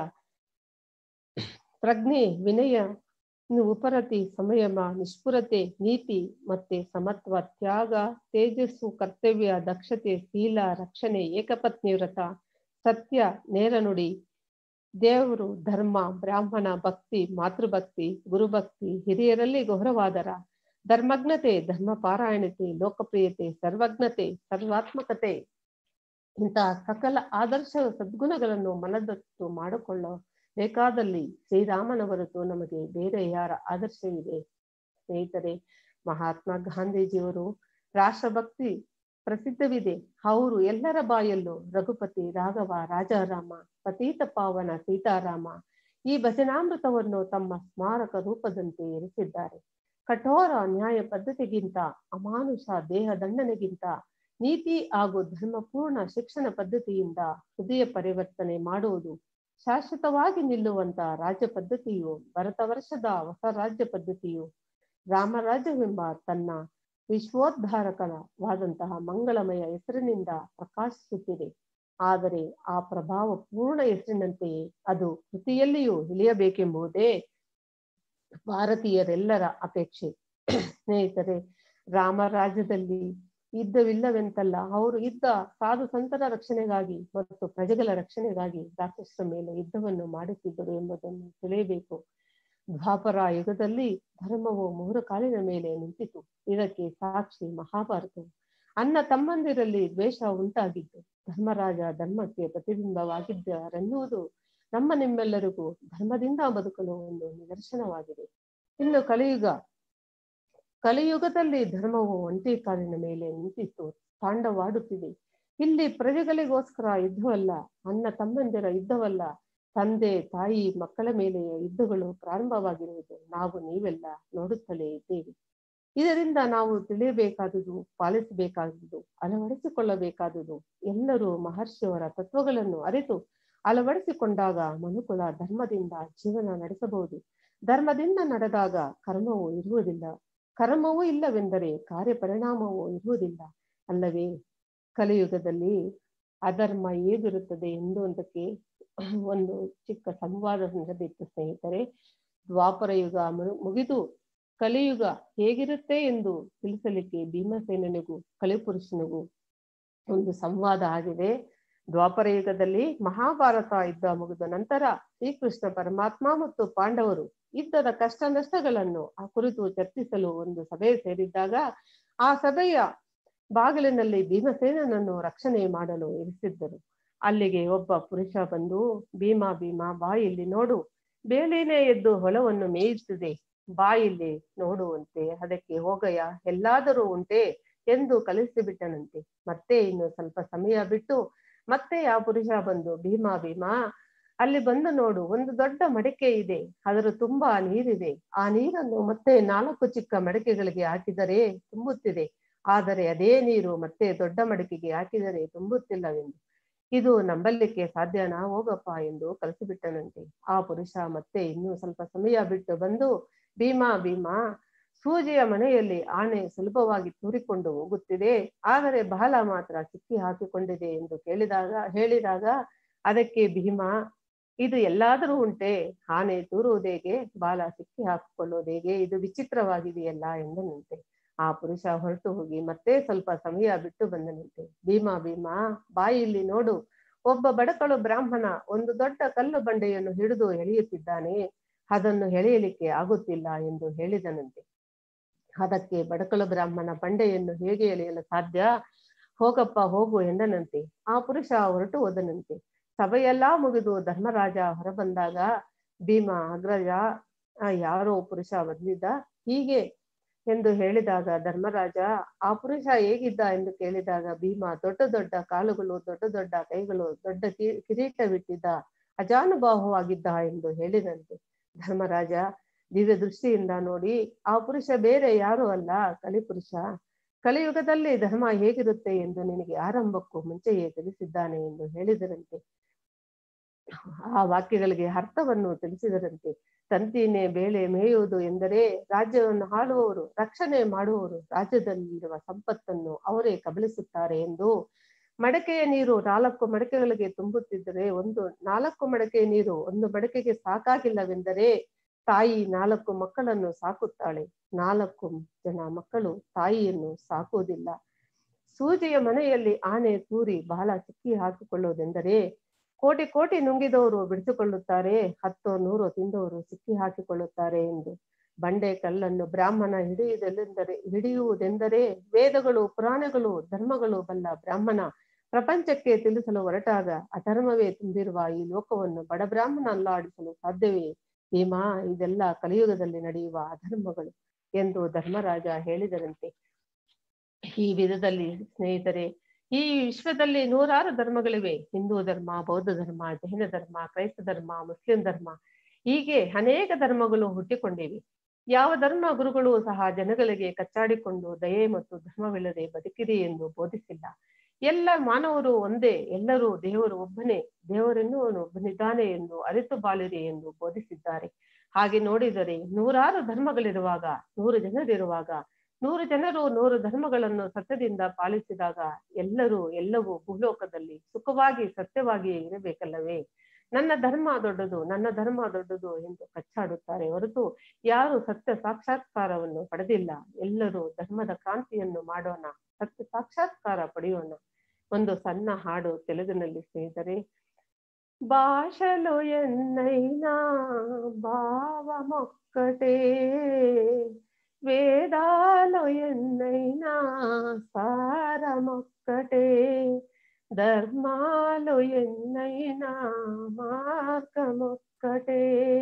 ಪ್ರಜ್ಞೆ ವಿನಯ ಉಪರತಿ ಸಂಯಮ ನಿಷ್ಪುರತೆ ನೀತಿ ಮತ್ತೆ ಸಮತ್ವ ತ್ಯಾಗ ತೇಜಸ್ಸು ಕರ್ತವ್ಯ ದಕ್ಷತೆ ಶೀಲ ರಕ್ಷಣೆ ಏಕಪತ್ನಿ ವ್ರತ ಸತ್ಯ ನೇರ ನುಡಿ ದೇವರು ಧರ್ಮ ಬ್ರಾಹ್ಮಣ ಭಕ್ತಿ ಮಾತೃಭಕ್ತಿ ಗುರುಭಕ್ತಿ ಹಿರಿಯರಲ್ಲಿ ಗೌರವಾದರ ಧರ್ಮಜ್ಞತೆ ಧರ್ಮ ಪಾರಾಯಣತೆ ಲೋಕಪ್ರಿಯತೆ ಸರ್ವಜ್ಞತೆ ಸರ್ವಾತ್ಮಕತೆ ಇಂತಹ ಸಕಲ ಆದರ್ಶ ಸದ್ಗುಣಗಳನ್ನು ಮನದಟ್ಟು ಮಾಡಿಕೊಳ್ಳೋ ಬೇಕಾದಲ್ಲಿ ಶ್ರೀರಾಮನ ಹೊರತು ನಮಗೆ ಬೇರೆ ಯಾರ ಆದರ್ಶವಿದೆ ಸ್ನೇಹಿತರೆ ಮಹಾತ್ಮ ಗಾಂಧೀಜಿಯವರು ರಾಷ್ಟ್ರಭಕ್ತಿ ಪ್ರಸಿದ್ಧವಿದೆ ಅವರು ಎಲ್ಲರ ಬಾಯಲ್ಲೂ ರಘುಪತಿ ರಾಘವ ರಾಜಾರಾಮ ಪತೀತ ಪಾವನ ಸೀತಾರಾಮ ಈ ಭಜನಾಮೃತವನ್ನು ತಮ್ಮ ಸ್ಮಾರಕ ರೂಪದಂತೆ ಇರಿಸಿದ್ದಾರೆ ಕಠೋರ ನ್ಯಾಯ ಪದ್ಧತಿಗಿಂತ ಅಮಾನುಷ ದೇಹ ದಂಡನೆಗಿಂತ ನೀತಿ ಹಾಗೂ ಧರ್ಮಪೂರ್ಣ ಶಿಕ್ಷಣ ಪದ್ಧತಿಯಿಂದ ಹೃದಯ ಪರಿವರ್ತನೆ ಮಾಡುವುದು ಶಾಶ್ವತವಾಗಿ ನಿಲ್ಲುವಂತ ರಾಜ್ಯ ಪದ್ಧತಿಯು ಭರತ ವರ್ಷದ ಹೊಸ ರಾಜ್ಯ ಪದ್ಧತಿಯು ರಾಮರಾಜ್ಯವೆಂಬ ತನ್ನ ವಿಶ್ವೋದ್ಧಾರಕವಾದಂತಹ ಮಂಗಳಮಯ ಹೆಸರಿನಿಂದ ಪ್ರಕಾಶಿಸುತ್ತಿದೆ ಆದರೆ ಆ ಪ್ರಭಾವ ಪೂರ್ಣ ಹೆಸರಿನಂತೆಯೇ ಅದು ಕೃತಿಯಲ್ಲಿಯೂ ಇಳಿಯಬೇಕೆಂಬುದೇ ಭಾರತೀಯರೆಲ್ಲರ ಅಪೇಕ್ಷೆ ಸ್ನೇಹಿತರೆ ರಾಮರಾಜ್ಯದಲ್ಲಿ ಯುದ್ಧವಿಲ್ಲವೆಂತಲ್ಲ ಅವರು ಯುದ್ಧ ಸಾಧು ಸಂತರ ರಕ್ಷಣೆಗಾಗಿ ಮತ್ತು ಪ್ರಜೆಗಳ ರಕ್ಷಣೆಗಾಗಿ ರಾಕ್ಷಸರ ಮೇಲೆ ಯುದ್ಧವನ್ನು ಮಾಡುತ್ತಿದ್ದರು ಎಂಬುದನ್ನು ತಿಳಿಯಬೇಕು ದ್ವಾಪರ ಯುಗದಲ್ಲಿ ಧರ್ಮವು ಮೂರು ಕಾಲಿನ ಮೇಲೆ ನಿಂತಿತು ಇದಕ್ಕೆ ಸಾಕ್ಷಿ ಮಹಾಭಾರತವು ಅನ್ನ ತಮ್ಮಂದಿರಲ್ಲಿ ದ್ವೇಷ ಉಂಟಾಗಿದ್ದು ಧರ್ಮರಾಜ ಧರ್ಮಕ್ಕೆ ಪ್ರತಿಬಿಂಬವಾಗಿದ್ದಾರೆನ್ನುವುದು ನಮ್ಮ ನಿಮ್ಮೆಲ್ಲರಿಗೂ ಧರ್ಮದಿಂದ ಬದುಕಲು ಒಂದು ನಿದರ್ಶನವಾಗಿದೆ ಇನ್ನು ಕಲಿಯುಗ ಕಲಿಯುಗದಲ್ಲಿ ಧರ್ಮವು ಒಂಟಿ ಕಾಲಿನ ಮೇಲೆ ನಿಂತಿತ್ತು ತಾಂಡವಾಡುತ್ತಿದೆ ಇಲ್ಲಿ ಪ್ರಜೆಗಳಿಗೋಸ್ಕರ ಯುದ್ಧವಲ್ಲ ಅನ್ನ ತಮ್ಮಂದಿರ ಯುದ್ಧವಲ್ಲ ತಂದೆ ತಾಯಿ ಮಕ್ಕಳ ಮೇಲೆ ಯುದ್ಧಗಳು ಪ್ರಾರಂಭವಾಗಿರುವುದು ನಾವು ನೀವೆಲ್ಲ ನೋಡುತ್ತಲೇ ಇದ್ದೇವೆ ಇದರಿಂದ ನಾವು ತಿಳಿಯಬೇಕಾದುದು ಪಾಲಿಸಬೇಕಾದುದು ಅಳವಡಿಸಿಕೊಳ್ಳಬೇಕಾದುದು ಎಲ್ಲರೂ ಮಹರ್ಷಿಯವರ ತತ್ವಗಳನ್ನು ಅರಿತು ಅಳವಡಿಸಿಕೊಂಡಾಗ ಮನುಕುಲ ಧರ್ಮದಿಂದ ಜೀವನ ನಡೆಸಬಹುದು ಧರ್ಮದಿಂದ ನಡೆದಾಗ ಕರ್ಮವು ಇರುವುದಿಲ್ಲ ಕರ್ಮವೂ ಇಲ್ಲವೆಂದರೆ ಕಾರ್ಯಪರಿಣಾಮವೂ ಇರುವುದಿಲ್ಲ ಅಲ್ಲವೇ ಕಲಿಯುಗದಲ್ಲಿ ಅಧರ್ಮ ಹೇಗಿರುತ್ತದೆ ಎಂದುದಕ್ಕೆ ಒಂದು ಚಿಕ್ಕ ಸಂವಾದ ನಡೆದಿತ್ತು ಸ್ನೇಹಿತರೆ ದ್ವಾಪರ ಯುಗ ಮುಗಿದು ಕಲಿಯುಗ ಹೇಗಿರುತ್ತೆ ಎಂದು ತಿಳಿಸಲಿಕ್ಕೆ ಭೀಮಸೇನನಿಗೂ ಕಲಿಪುರುಷನಿಗೂ ಒಂದು ಸಂವಾದ ಆಗಿದೆ ದ್ವಾಪರ ಯುಗದಲ್ಲಿ ಮಹಾಭಾರತ ಯುದ್ಧ ಮುಗಿದ ನಂತರ ಶ್ರೀಕೃಷ್ಣ ಪರಮಾತ್ಮ ಮತ್ತು ಪಾಂಡವರು ಯುದ್ಧದ ಕಷ್ಟ ನಷ್ಟಗಳನ್ನು ಆ ಕುರಿತು ಚರ್ಚಿಸಲು ಒಂದು ಸಭೆ ಸೇರಿದ್ದಾಗ ಆ ಸಭೆಯ ಬಾಗಿಲಿನಲ್ಲಿ ಭೀಮಸೇನನನ್ನು ರಕ್ಷಣೆ ಮಾಡಲು ಇರಿಸಿದ್ದರು ಅಲ್ಲಿಗೆ ಒಬ್ಬ ಪುರುಷ ಬಂದು ಭೀಮಾ ಭೀಮಾ ಬಾಯಿಲ್ಲಿ ನೋಡು ಬೇಲಿನೇ ಎದ್ದು ಹೊಲವನ್ನು ಮೇಯುತ್ತದೆ ಬಾಯಿಲ್ಲಿ ನೋಡುವಂತೆ ಅದಕ್ಕೆ ಹೋಗಯ್ಯ ಎಲ್ಲಾದರೂ ಉಂಟೆ ಎಂದು ಕಲಿಸಿಬಿಟ್ಟನಂತೆ ಮತ್ತೆ ಇನ್ನು ಸ್ವಲ್ಪ ಸಮಯ ಬಿಟ್ಟು ಮತ್ತೆ ಆ ಪುರುಷ ಬಂದು ಭೀಮಾ ಭೀಮಾ ಅಲ್ಲಿ ಬಂದು ನೋಡು ಒಂದು ದೊಡ್ಡ ಮಡಿಕೆ ಇದೆ ಅದರ ತುಂಬಾ ನೀರಿದೆ ಆ ನೀರನ್ನು ಮತ್ತೆ ನಾಲ್ಕು ಚಿಕ್ಕ ಮಡಿಕೆಗಳಿಗೆ ಹಾಕಿದರೆ ತುಂಬುತ್ತಿದೆ ಆದರೆ ಅದೇ ನೀರು ಮತ್ತೆ ದೊಡ್ಡ ಮಡಿಕೆಗೆ ಹಾಕಿದರೆ ತುಂಬುತ್ತಿಲ್ಲವೆಂದು ಇದು ನಂಬಲಿಕ್ಕೆ ಸಾಧ್ಯನಾ ಹೋಗಪ್ಪ ಎಂದು ಕಲಿಸಿಬಿಟ್ಟನಂತೆ ಆ ಪುರುಷ ಮತ್ತೆ ಇನ್ನೂ ಸ್ವಲ್ಪ ಸಮಯ ಬಿಟ್ಟು ಬಂದು ಭೀಮಾ ಭೀಮಾ ಸೂಜಿಯ ಮನೆಯಲ್ಲಿ ಆನೆ ಸುಲಭವಾಗಿ ತೂರಿಕೊಂಡು ಹೋಗುತ್ತಿದೆ ಆದರೆ ಬಾಲ ಮಾತ್ರ ಸಿಕ್ಕಿ ಹಾಕಿಕೊಂಡಿದೆ ಎಂದು ಕೇಳಿದಾಗ ಹೇಳಿದಾಗ ಅದಕ್ಕೆ ಭೀಮಾ ಇದು ಎಲ್ಲಾದರೂ ಉಂಟೆ ಆನೆ ತೂರುವುದೇಗೆ ಬಾಲ ಸಿಕ್ಕಿ ಹಾಕಿಕೊಳ್ಳುವುದೇಗೆ ಇದು ವಿಚಿತ್ರವಾಗಿದೆಯಲ್ಲ ಎಂದನಂತೆ ಆ ಪುರುಷ ಹೊರಟು ಹೋಗಿ ಮತ್ತೆ ಸ್ವಲ್ಪ ಸಮಯ ಬಿಟ್ಟು ಬಂದನಂತೆ ಭೀಮಾ ಭೀಮಾ ಬಾಯಿಲ್ಲಿ ನೋಡು ಒಬ್ಬ ಬಡಕಳು ಬ್ರಾಹ್ಮಣ ಒಂದು ದೊಡ್ಡ ಕಲ್ಲು ಬಂಡೆಯನ್ನು ಹಿಡಿದು ಎಳೆಯುತ್ತಿದ್ದಾನೆ ಅದನ್ನು ಎಳೆಯಲಿಕ್ಕೆ ಆಗುತ್ತಿಲ್ಲ ಎಂದು ಹೇಳಿದನಂತೆ ಅದಕ್ಕೆ ಬಡಕಳು ಬ್ರಾಹ್ಮಣ ಬಂಡೆಯನ್ನು ಹೇಗೆ ಎಳೆಯಲು ಸಾಧ್ಯ ಹೋಗಪ್ಪ ಹೋಗು ಎಂದನಂತೆ ಆ ಪುರುಷ ಹೊರಟು ಹೋದನಂತೆ ಸಭೆಯೆಲ್ಲಾ ಮುಗಿದು ಧರ್ಮರಾಜ ಹೊರಬಂದಾಗ ಭೀಮ ಅಗ್ರಜ ಯಾರೋ ಪುರುಷ ಬಂದಿದ್ದ ಹೀಗೆ ಎಂದು ಹೇಳಿದಾಗ ಧರ್ಮರಾಜ ಆ ಪುರುಷ ಹೇಗಿದ್ದ ಎಂದು ಕೇಳಿದಾಗ ಭೀಮ ದೊಡ್ಡ ದೊಡ್ಡ ಕಾಲುಗಳು ದೊಡ್ಡ ದೊಡ್ಡ ಕೈಗಳು ದೊಡ್ಡ ಕಿರೀಟವಿಟ್ಟಿದ್ದ ಅಜಾನುಭಾವವಾಗಿದ್ದ ಎಂದು ಹೇಳಿದಂತೆ ಧರ್ಮರಾಜ ದಿವ್ಯ ದೃಷ್ಟಿಯಿಂದ ನೋಡಿ ಆ ಪುರುಷ ಬೇರೆ ಯಾರು ಅಲ್ಲ ಕಲಿಪುರುಷ ಕಲಿಯುಗದಲ್ಲಿ ಧರ್ಮ ಹೇಗಿರುತ್ತೆ ಎಂದು ನಿನಗೆ ಆರಂಭಕ್ಕೂ ಮುಂಚೆಯೇ ತಿಳಿಸಿದ್ದಾನೆ ಎಂದು ಹೇಳಿದರಂತೆ ಆ ವಾಕ್ಯಗಳಿಗೆ ಅರ್ಥವನ್ನು ತಿಳಿಸಿದರಂತೆ ತಂತಿನೇ ಬೇಳೆ ಮೇಯುವುದು ಎಂದರೆ ರಾಜ್ಯವನ್ನು ಆಳುವವರು ರಕ್ಷಣೆ ಮಾಡುವವರು ರಾಜ್ಯದಲ್ಲಿರುವ ಸಂಪತ್ತನ್ನು ಅವರೇ ಕಬಳಿಸುತ್ತಾರೆ ಎಂದು ಮಡಕೆಯ ನೀರು ನಾಲ್ಕು ಮಡಕೆಗಳಿಗೆ ತುಂಬುತ್ತಿದ್ದರೆ ಒಂದು ನಾಲ್ಕು ಮಡಕೆ ನೀರು ಒಂದು ಮಡಕೆಗೆ ಸಾಕಾಗಿಲ್ಲವೆಂದರೆ ತಾಯಿ ನಾಲ್ಕು ಮಕ್ಕಳನ್ನು ಸಾಕುತ್ತಾಳೆ ನಾಲ್ಕು ಜನ ಮಕ್ಕಳು ತಾಯಿಯನ್ನು ಸಾಕುವುದಿಲ್ಲ ಸೂಜಿಯ ಮನೆಯಲ್ಲಿ ಆನೆ ತೂರಿ ಬಹಳ ಸಿಕ್ಕಿ ಹಾಕಿಕೊಳ್ಳುವುದೆಂದರೆ ಕೋಟಿ ಕೋಟಿ ನುಂಗಿದವರು ಬಿಡಿಸಿಕೊಳ್ಳುತ್ತಾರೆ ಹತ್ತು ನೂರು ತಿಂದವರು ಸಿಕ್ಕಿ ಹಾಕಿಕೊಳ್ಳುತ್ತಾರೆ ಎಂದು ಬಂಡೆ ಕಲ್ಲನ್ನು ಬ್ರಾಹ್ಮಣ ಹಿಡಿಯುವುದೆಂದರೆ ಹಿಡಿಯುವುದೆಂದರೆ ವೇದಗಳು ಪುರಾಣಗಳು ಧರ್ಮಗಳು ಬಲ್ಲ ಬ್ರಾಹ್ಮಣ ಪ್ರಪಂಚಕ್ಕೆ ತಿಳಿಸಲು ಹೊರಟಾಗ ಅಧರ್ಮವೇ ತುಂಬಿರುವ ಈ ಲೋಕವನ್ನು ಬಡ ಬ್ರಾಹ್ಮಣ ಅಲ್ಲಾಡಿಸಲು ಸಾಧ್ಯವೇ ಭೀಮಾ ಇದೆಲ್ಲ ಕಲಿಯುಗದಲ್ಲಿ ನಡೆಯುವ ಅಧರ್ಮಗಳು ಎಂದು ಧರ್ಮರಾಜ ಹೇಳಿದರಂತೆ ಈ ವಿಧದಲ್ಲಿ ಸ್ನೇಹಿತರೆ ಈ ವಿಶ್ವದಲ್ಲಿ ನೂರಾರು ಧರ್ಮಗಳಿವೆ ಹಿಂದೂ ಧರ್ಮ ಬೌದ್ಧ ಧರ್ಮ ಜೈನ ಧರ್ಮ ಕ್ರೈಸ್ತ ಧರ್ಮ ಮುಸ್ಲಿಂ ಧರ್ಮ ಹೀಗೆ ಅನೇಕ ಧರ್ಮಗಳು ಹುಟ್ಟಿಕೊಂಡಿವೆ ಯಾವ ಧರ್ಮ ಗುರುಗಳು ಸಹ ಜನಗಳಿಗೆ ಕಚ್ಚಾಡಿಕೊಂಡು ದಯೆ ಮತ್ತು ಧರ್ಮವಿಲ್ಲದೆ ಬದುಕಿರಿ ಎಂದು ಬೋಧಿಸಿಲ್ಲ ಎಲ್ಲ ಮಾನವರು ಒಂದೇ ಎಲ್ಲರೂ ದೇವರು ಒಬ್ಬನೇ ದೇವರನ್ನು ಒಬ್ಬನಿದ್ದಾನೆ ಎಂದು ಅರಿತು ಬಾಳಿರಿ ಎಂದು ಬೋಧಿಸಿದ್ದಾರೆ ಹಾಗೆ ನೋಡಿದರೆ ನೂರಾರು ಧರ್ಮಗಳಿರುವಾಗ ನೂರು ಜನರಿರುವಾಗ ನೂರು ಜನರು ನೂರು ಧರ್ಮಗಳನ್ನು ಸತ್ಯದಿಂದ ಪಾಲಿಸಿದಾಗ ಎಲ್ಲರೂ ಎಲ್ಲವೂ ಭೂಲೋಕದಲ್ಲಿ ಸುಖವಾಗಿ ಸತ್ಯವಾಗಿ ಇರಬೇಕಲ್ಲವೇ ನನ್ನ ಧರ್ಮ ದೊಡ್ಡದು ನನ್ನ ಧರ್ಮ ದೊಡ್ಡದು ಎಂದು ಕಚ್ಚಾಡುತ್ತಾರೆ ಹೊರತು ಯಾರು ಸತ್ಯ ಸಾಕ್ಷಾತ್ಕಾರವನ್ನು ಪಡೆದಿಲ್ಲ ಎಲ್ಲರೂ ಧರ್ಮದ ಕ್ರಾಂತಿಯನ್ನು ಮಾಡೋಣ ಸತ್ಯ ಸಾಕ್ಷಾತ್ಕಾರ ಪಡೆಯೋಣ ಒಂದು ಸಣ್ಣ ಹಾಡು ತೆಲುಗಿನಲ್ಲಿ ಸ್ನೇಹಿತರೆ ಭಾಷಲು ಎನ್ನೈನಾ ಭಾವ ಮೊಕ್ಕಟೇ వేదాలు ఎన్నైనా సారమొక్కటే ధర్మాలు ఎన్నైనా మార్గమొక్కటే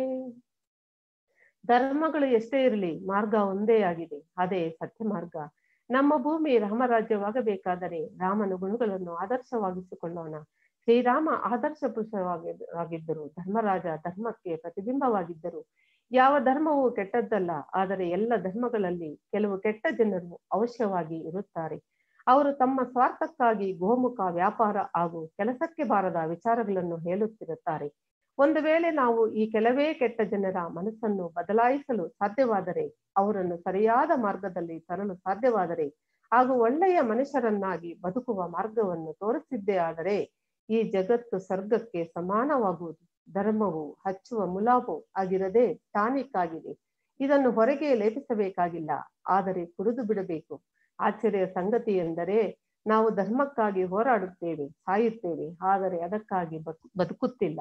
ಧರ್ಮಗಳು ಎಷ್ಟೇ ಇರಲಿ ಮಾರ್ಗ ಒಂದೇ ಆಗಿದೆ ಅದೇ ಸತ್ಯ ಮಾರ್ಗ ನಮ್ಮ ಭೂಮಿ ರಾಮರಾಜ್ಯವಾಗಬೇಕಾದರೆ ರಾಮನ ಗುಣಗಳನ್ನು ಆದರ್ಶವಾಗಿಸಿಕೊಳ್ಳೋಣ ಶ್ರೀರಾಮ ಆದರ್ಶ ಪುರುಷವಾಗಿದ್ದರು ಧರ್ಮರಾಜ ಧರ್ಮಕ್ಕೆ ಪ್ರತಿಬಿಂಬವಾಗಿದ್ದರು ಯಾವ ಧರ್ಮವೂ ಕೆಟ್ಟದ್ದಲ್ಲ ಆದರೆ ಎಲ್ಲ ಧರ್ಮಗಳಲ್ಲಿ ಕೆಲವು ಕೆಟ್ಟ ಜನರು ಅವಶ್ಯವಾಗಿ ಇರುತ್ತಾರೆ ಅವರು ತಮ್ಮ ಸ್ವಾರ್ಥಕ್ಕಾಗಿ ಗೋಮುಖ ವ್ಯಾಪಾರ ಹಾಗೂ ಕೆಲಸಕ್ಕೆ ಬಾರದ ವಿಚಾರಗಳನ್ನು ಹೇಳುತ್ತಿರುತ್ತಾರೆ ಒಂದು ವೇಳೆ ನಾವು ಈ ಕೆಲವೇ ಕೆಟ್ಟ ಜನರ ಮನಸ್ಸನ್ನು ಬದಲಾಯಿಸಲು ಸಾಧ್ಯವಾದರೆ ಅವರನ್ನು ಸರಿಯಾದ ಮಾರ್ಗದಲ್ಲಿ ತರಲು ಸಾಧ್ಯವಾದರೆ ಹಾಗೂ ಒಳ್ಳೆಯ ಮನುಷ್ಯರನ್ನಾಗಿ ಬದುಕುವ ಮಾರ್ಗವನ್ನು ತೋರಿಸಿದ್ದೇ ಆದರೆ ಈ ಜಗತ್ತು ಸ್ವರ್ಗಕ್ಕೆ ಸಮಾನವಾಗುವುದು ಧರ್ಮವು ಹಚ್ಚುವ ಮುಲಾಬು ಆಗಿರದೆ ಟಾನಿಕ್ ಆಗಿದೆ ಇದನ್ನು ಹೊರಗೆ ಲೇಪಿಸಬೇಕಾಗಿಲ್ಲ ಆದರೆ ಕುಡಿದು ಬಿಡಬೇಕು ಆಶ್ಚರ್ಯ ಸಂಗತಿ ಎಂದರೆ ನಾವು ಧರ್ಮಕ್ಕಾಗಿ ಹೋರಾಡುತ್ತೇವೆ ಸಾಯುತ್ತೇವೆ ಆದರೆ ಅದಕ್ಕಾಗಿ ಬದುಕುತ್ತಿಲ್ಲ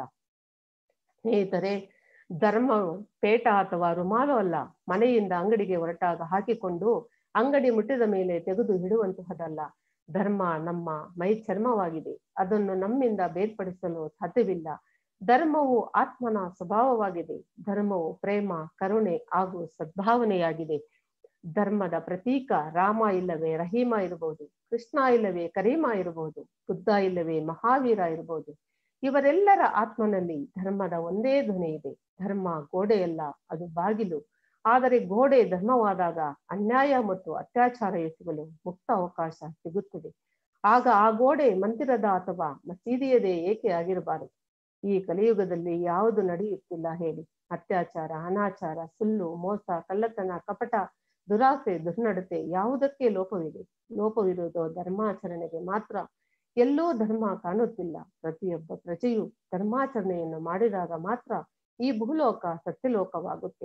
ಸ್ನೇಹಿತರೆ ಧರ್ಮವು ಪೇಟ ಅಥವಾ ರುಮಾಲು ಅಲ್ಲ ಮನೆಯಿಂದ ಅಂಗಡಿಗೆ ಹೊರಟಾಗ ಹಾಕಿಕೊಂಡು ಅಂಗಡಿ ಮುಟ್ಟಿದ ಮೇಲೆ ತೆಗೆದು ಇಡುವಂತಹದಲ್ಲ ಧರ್ಮ ನಮ್ಮ ಮೈ ಚರ್ಮವಾಗಿದೆ ಅದನ್ನು ನಮ್ಮಿಂದ ಬೇರ್ಪಡಿಸಲು ಸಾಧ್ಯವಿಲ್ಲ ಧರ್ಮವು ಆತ್ಮನ ಸ್ವಭಾವವಾಗಿದೆ ಧರ್ಮವು ಪ್ರೇಮ ಕರುಣೆ ಹಾಗೂ ಸದ್ಭಾವನೆಯಾಗಿದೆ ಧರ್ಮದ ಪ್ರತೀಕ ರಾಮ ಇಲ್ಲವೇ ರಹೀಮ ಇರಬಹುದು ಕೃಷ್ಣ ಇಲ್ಲವೇ ಕರೀಮ ಇರಬಹುದು ಬುದ್ಧ ಇಲ್ಲವೇ ಮಹಾವೀರ ಇರಬಹುದು ಇವರೆಲ್ಲರ ಆತ್ಮನಲ್ಲಿ ಧರ್ಮದ ಒಂದೇ ಧ್ವನಿ ಇದೆ ಧರ್ಮ ಗೋಡೆಯಲ್ಲ ಅದು ಬಾಗಿಲು ಆದರೆ ಗೋಡೆ ಧರ್ಮವಾದಾಗ ಅನ್ಯಾಯ ಮತ್ತು ಅತ್ಯಾಚಾರ ಎಸಗಲು ಮುಕ್ತ ಅವಕಾಶ ಸಿಗುತ್ತದೆ ಆಗ ಆ ಗೋಡೆ ಮಂದಿರದ ಅಥವಾ ಮಸೀದಿಯದೇ ಏಕೆ ಆಗಿರಬಾರದು ಈ ಕಲಿಯುಗದಲ್ಲಿ ಯಾವುದು ನಡೆಯುತ್ತಿಲ್ಲ ಹೇಳಿ ಅತ್ಯಾಚಾರ ಅನಾಚಾರ ಸುಳ್ಳು ಮೋಸ ಕಳ್ಳತನ ಕಪಟ ದುರಾಸೆ ದುರ್ನಡತೆ ಯಾವುದಕ್ಕೆ ಲೋಪವಿದೆ ಲೋಪವಿರುವುದು ಧರ್ಮಾಚರಣೆಗೆ ಮಾತ್ರ ಎಲ್ಲೂ ಧರ್ಮ ಕಾಣುತ್ತಿಲ್ಲ ಪ್ರತಿಯೊಬ್ಬ ಪ್ರಜೆಯು ಧರ್ಮಾಚರಣೆಯನ್ನು ಮಾಡಿದಾಗ ಮಾತ್ರ ಈ ಭೂಲೋಕ ಸತ್ಯಲೋಕವಾಗುತ್ತೆ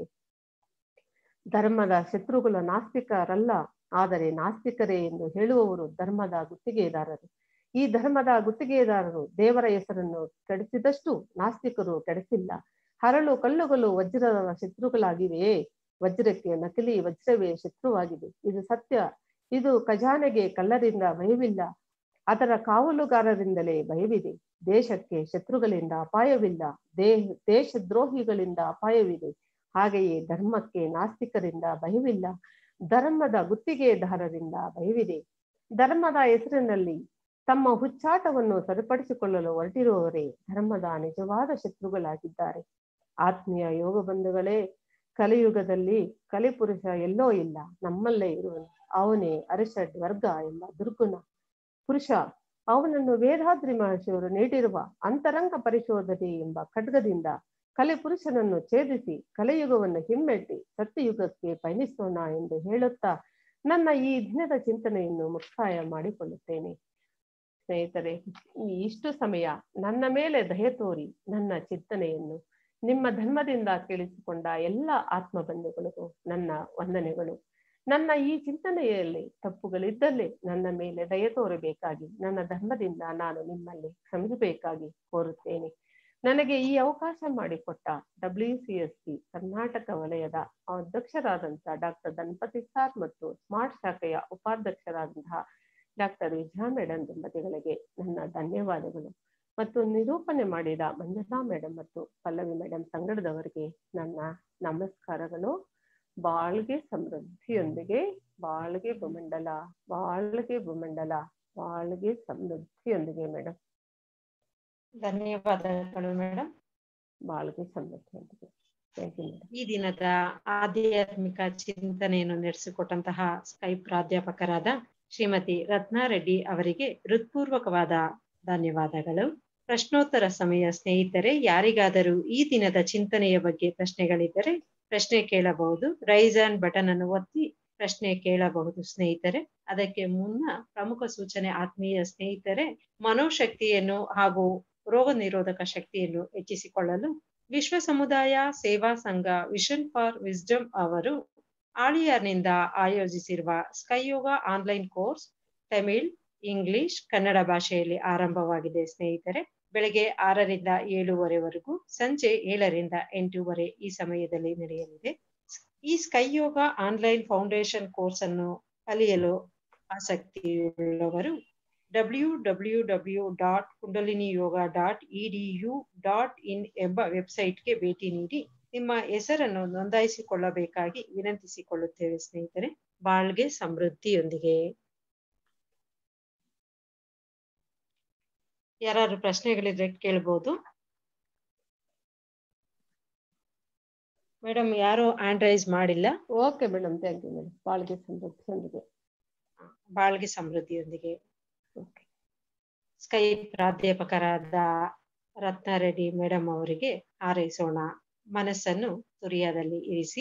ಧರ್ಮದ ಶತ್ರುಗಳು ನಾಸ್ತಿಕರಲ್ಲ ಆದರೆ ನಾಸ್ತಿಕರೇ ಎಂದು ಹೇಳುವವರು ಧರ್ಮದ ಗುತ್ತಿಗೆದಾರರು ಈ ಧರ್ಮದ ಗುತ್ತಿಗೆದಾರರು ದೇವರ ಹೆಸರನ್ನು ಕೆಡಿಸಿದಷ್ಟು ನಾಸ್ತಿಕರು ಕೆಡಿಸಿಲ್ಲ ಹರಳು ಕಲ್ಲುಗಳು ವಜ್ರದ ಶತ್ರುಗಳಾಗಿವೆಯೇ ವಜ್ರಕ್ಕೆ ನಕಲಿ ವಜ್ರವೇ ಶತ್ರುವಾಗಿದೆ ಇದು ಸತ್ಯ ಇದು ಖಜಾನೆಗೆ ಕಳ್ಳರಿಂದ ಭಯವಿಲ್ಲ ಅದರ ಕಾವಲುಗಾರರಿಂದಲೇ ಭಯವಿದೆ ದೇಶಕ್ಕೆ ಶತ್ರುಗಳಿಂದ ಅಪಾಯವಿಲ್ಲ ದೇಹ ದೇಶದ್ರೋಹಿಗಳಿಂದ ಅಪಾಯವಿದೆ ಹಾಗೆಯೇ ಧರ್ಮಕ್ಕೆ ನಾಸ್ತಿಕರಿಂದ ಭಯವಿಲ್ಲ ಧರ್ಮದ ಗುತ್ತಿಗೆದಾರರಿಂದ ಭಯವಿದೆ ಧರ್ಮದ ಹೆಸರಿನಲ್ಲಿ ತಮ್ಮ ಹುಚ್ಚಾಟವನ್ನು ಸರಿಪಡಿಸಿಕೊಳ್ಳಲು ಹೊರಟಿರುವವರೇ ಧರ್ಮದ ನಿಜವಾದ ಶತ್ರುಗಳಾಗಿದ್ದಾರೆ ಆತ್ಮೀಯ ಯೋಗ ಬಂಧುಗಳೇ ಕಲಿಯುಗದಲ್ಲಿ ಕಲಿಪುರುಷ ಎಲ್ಲೋ ಇಲ್ಲ ನಮ್ಮಲ್ಲೇ ಇರುವನು ಅವನೇ ಅರಿಷಡ್ ವರ್ಗ ಎಂಬ ದುರ್ಗುಣ ಪುರುಷ ಅವನನ್ನು ವೇದಾದ್ರಿ ಮಹರ್ಷಿಯವರು ನೀಡಿರುವ ಅಂತರಂಗ ಪರಿಶೋಧನೆ ಎಂಬ ಖಡ್ಗದಿಂದ ಕಲೆ ಪುರುಷನನ್ನು ಛೇದಿಸಿ ಕಲೆಯುಗವನ್ನು ಹಿಮ್ಮೆಟ್ಟಿ ಸತ್ಯಯುಗಕ್ಕೆ ಪಯಣಿಸೋಣ ಎಂದು ಹೇಳುತ್ತಾ ನನ್ನ ಈ ದಿನದ ಚಿಂತನೆಯನ್ನು ಮುಕ್ತಾಯ ಮಾಡಿಕೊಳ್ಳುತ್ತೇನೆ ಸ್ನೇಹಿತರೆ ಇಷ್ಟು ಸಮಯ ನನ್ನ ಮೇಲೆ ದಯ ತೋರಿ ನನ್ನ ಚಿಂತನೆಯನ್ನು ನಿಮ್ಮ ಧರ್ಮದಿಂದ ಕೇಳಿಸಿಕೊಂಡ ಎಲ್ಲ ಆತ್ಮ ಬಂಧುಗಳಿಗೂ ನನ್ನ ವಂದನೆಗಳು ನನ್ನ ಈ ಚಿಂತನೆಯಲ್ಲಿ ತಪ್ಪುಗಳಿದ್ದಲ್ಲಿ ನನ್ನ ಮೇಲೆ ದಯ ತೋರಬೇಕಾಗಿ ನನ್ನ ಧರ್ಮದಿಂದ ನಾನು ನಿಮ್ಮಲ್ಲಿ ಕ್ಷಮಿಸಬೇಕಾಗಿ ಕೋರುತ್ತೇನೆ ನನಗೆ ಈ ಅವಕಾಶ ಮಾಡಿಕೊಟ್ಟ W C S C Karnataka ವಲಯದ ಅಧ್ಯಕ್ಷರಾದಂತಹ ಡಾಕ್ಟರ್ ಧನ್ಪತಿ ಸಾರ್ ಮತ್ತು ಸ್ಮಾರ್ಟ್ ಶಾಖೆಯ ಉಪಾಧ್ಯಕ್ಷರಾದಂತಹ ಡಾಕ್ಟರ್ ವಿಜಯ ಮೇಡಮ್ ದಂಪತಿಗಳಿಗೆ ನನ್ನ ಧನ್ಯವಾದಗಳು ಮತ್ತು ನಿರೂಪಣೆ ಮಾಡಿದ ಮಂಜುಳಾ ಮೇಡಮ್ ಮತ್ತು ಪಲ್ಲವಿ ಮೇಡಮ್ ಸಂಗಡದವರಿಗೆ ನನ್ನ ನಮಸ್ಕಾರಗಳು ಬಾಳ್ಗೆ ಸಮೃದ್ಧಿಯೊಂದಿಗೆ ಬಾಳ್ಗೆ ಭೂಮಂಡಲ ಬಾಳ್ಗೆ ಭೂಮಂಡಲ ಬಾಳ್ಗೆ ಸಮೃದ್ಧಿಯೊಂದಿಗೆ ಮೇಡಮ್ ಧನ್ಯವಾದಗಳು ಮೇಡಮ್ ಬಾಳ್ಗೆ ಸಮೃದ್ಧಿಯೊಂದಿಗೆ ಥ್ಯಾಂಕ್ ಯು ಮೇಡಮ್ ಈ ದಿನದ ಆಧ್ಯಾತ್ಮಿಕ ಚಿಂತನೆಯನ್ನು ನಡೆಸಿಕೊಟ್ಟಂತಹ ಸ್ಕೈ ಪ್ರಾಧ್ಯಾಪಕರಾದ ಶ್ರೀಮತಿ ರತ್ನಾರೆಡ್ಡಿ ಅವರಿಗೆ ಹೃತ್ಪೂರ್ವಕವಾದ ಧನ್ಯವಾದಗಳು ಪ್ರಶ್ನೋತ್ತರ ಸಮಯ ಸ್ನೇಹಿತರೆ ಯಾರಿಗಾದರೂ ಈ ದಿನದ ಚಿಂತನೆಯ ಬಗ್ಗೆ ಪ್ರಶ್ನೆಗಳಿದ್ದರೆ ಪ್ರಶ್ನೆ ಕೇಳಬಹುದು ರೈಸ್ ಆನ್ ಬಟನ್ ಅನ್ನು ಒತ್ತಿ ಪ್ರಶ್ನೆ ಕೇಳಬಹುದು ಸ್ನೇಹಿತರೆ ಅದಕ್ಕೆ ಮುನ್ನ ಪ್ರಮುಖ ಸೂಚನೆ ಆತ್ಮೀಯ ಸ್ನೇಹಿತರೆ ಮನೋಶಕ್ತಿಯನ್ನು ಹಾಗೂ ರೋಗ ನಿರೋಧಕ ಶಕ್ತಿಯನ್ನು ಹೆಚ್ಚಿಸಿಕೊಳ್ಳಲು ವಿಶ್ವ ಸಮುದಾಯ ಸೇವಾ ಸಂಘ ವಿಷನ್ ಫಾರ್ ವಿಸ್ಡಮ್ ಅವರು ಆಳಿಯಾರ್ನಿಂದ ಆಯೋಜಿಸಿರುವ ಸ್ಕೈಯೋಗ online course Tamil English Kannada ಭಾಷೆಯಲ್ಲಿ ಆರಂಭವಾಗಿದೆ ಸ್ನೇಹಿತರೆ ಬೆಳಗ್ಗೆ ಆರರಿಂದ ಏಳುವರೆವರೆಗೂ ಸಂಜೆ ಏಳರಿಂದ ಎಂಟೂವರೆ ಈ ಸಮಯದಲ್ಲಿ ನಡೆಯಲಿದೆ ಈ SKY yoga online foundation course ಅನ್ನು ಕಲಿಯಲು ಆಸಕ್ತಿಯುಳ್ಳವರು W W W dot Kundalini yoga dot edu dot in ಎಂಬ ವೆಬ್ಸೈಟ್ಗೆ ಭೇಟಿ ನೀಡಿ ನಿಮ್ಮ ಹೆಸರನ್ನು ನೋಂದಾಯಿಸಿಕೊಳ್ಳಬೇಕಾಗಿ ವಿನಂತಿಸಿಕೊಳ್ಳುತ್ತೇವೆ ಸ್ನೇಹಿತರೆ ಬಾಳ್ಗೆ ಸಮೃದ್ಧಿಯೊಂದಿಗೆ ಯಾರು ಪ್ರಶ್ನೆಗಳಿದ್ರೆ ಕೇಳ್ಬೋದು ಮೇಡಮ್ ಯಾರು ಹ್ಯಾಂಡ್ ರೈಸ್ ಮಾಡಿಲ್ಲ okay madam thank you madam ಬಾಳ್ಗೆ ಸಮೃದ್ಧಿಯೊಂದಿಗೆ ಬಾಳ್ಗೆ ಸಮೃದ್ಧಿಯೊಂದಿಗೆ ಸ್ಕೈ ಪ್ರಾಧ್ಯಾಪಕರಾದ ರತ್ನಾರೆಡ್ಡಿ ಮೇಡಮ್ ಅವರಿಗೆ ಹಾರೈಸೋಣ ಮನಸ್ಸನ್ನು ತುರಿಯದಲ್ಲಿ ಇರಿಸಿ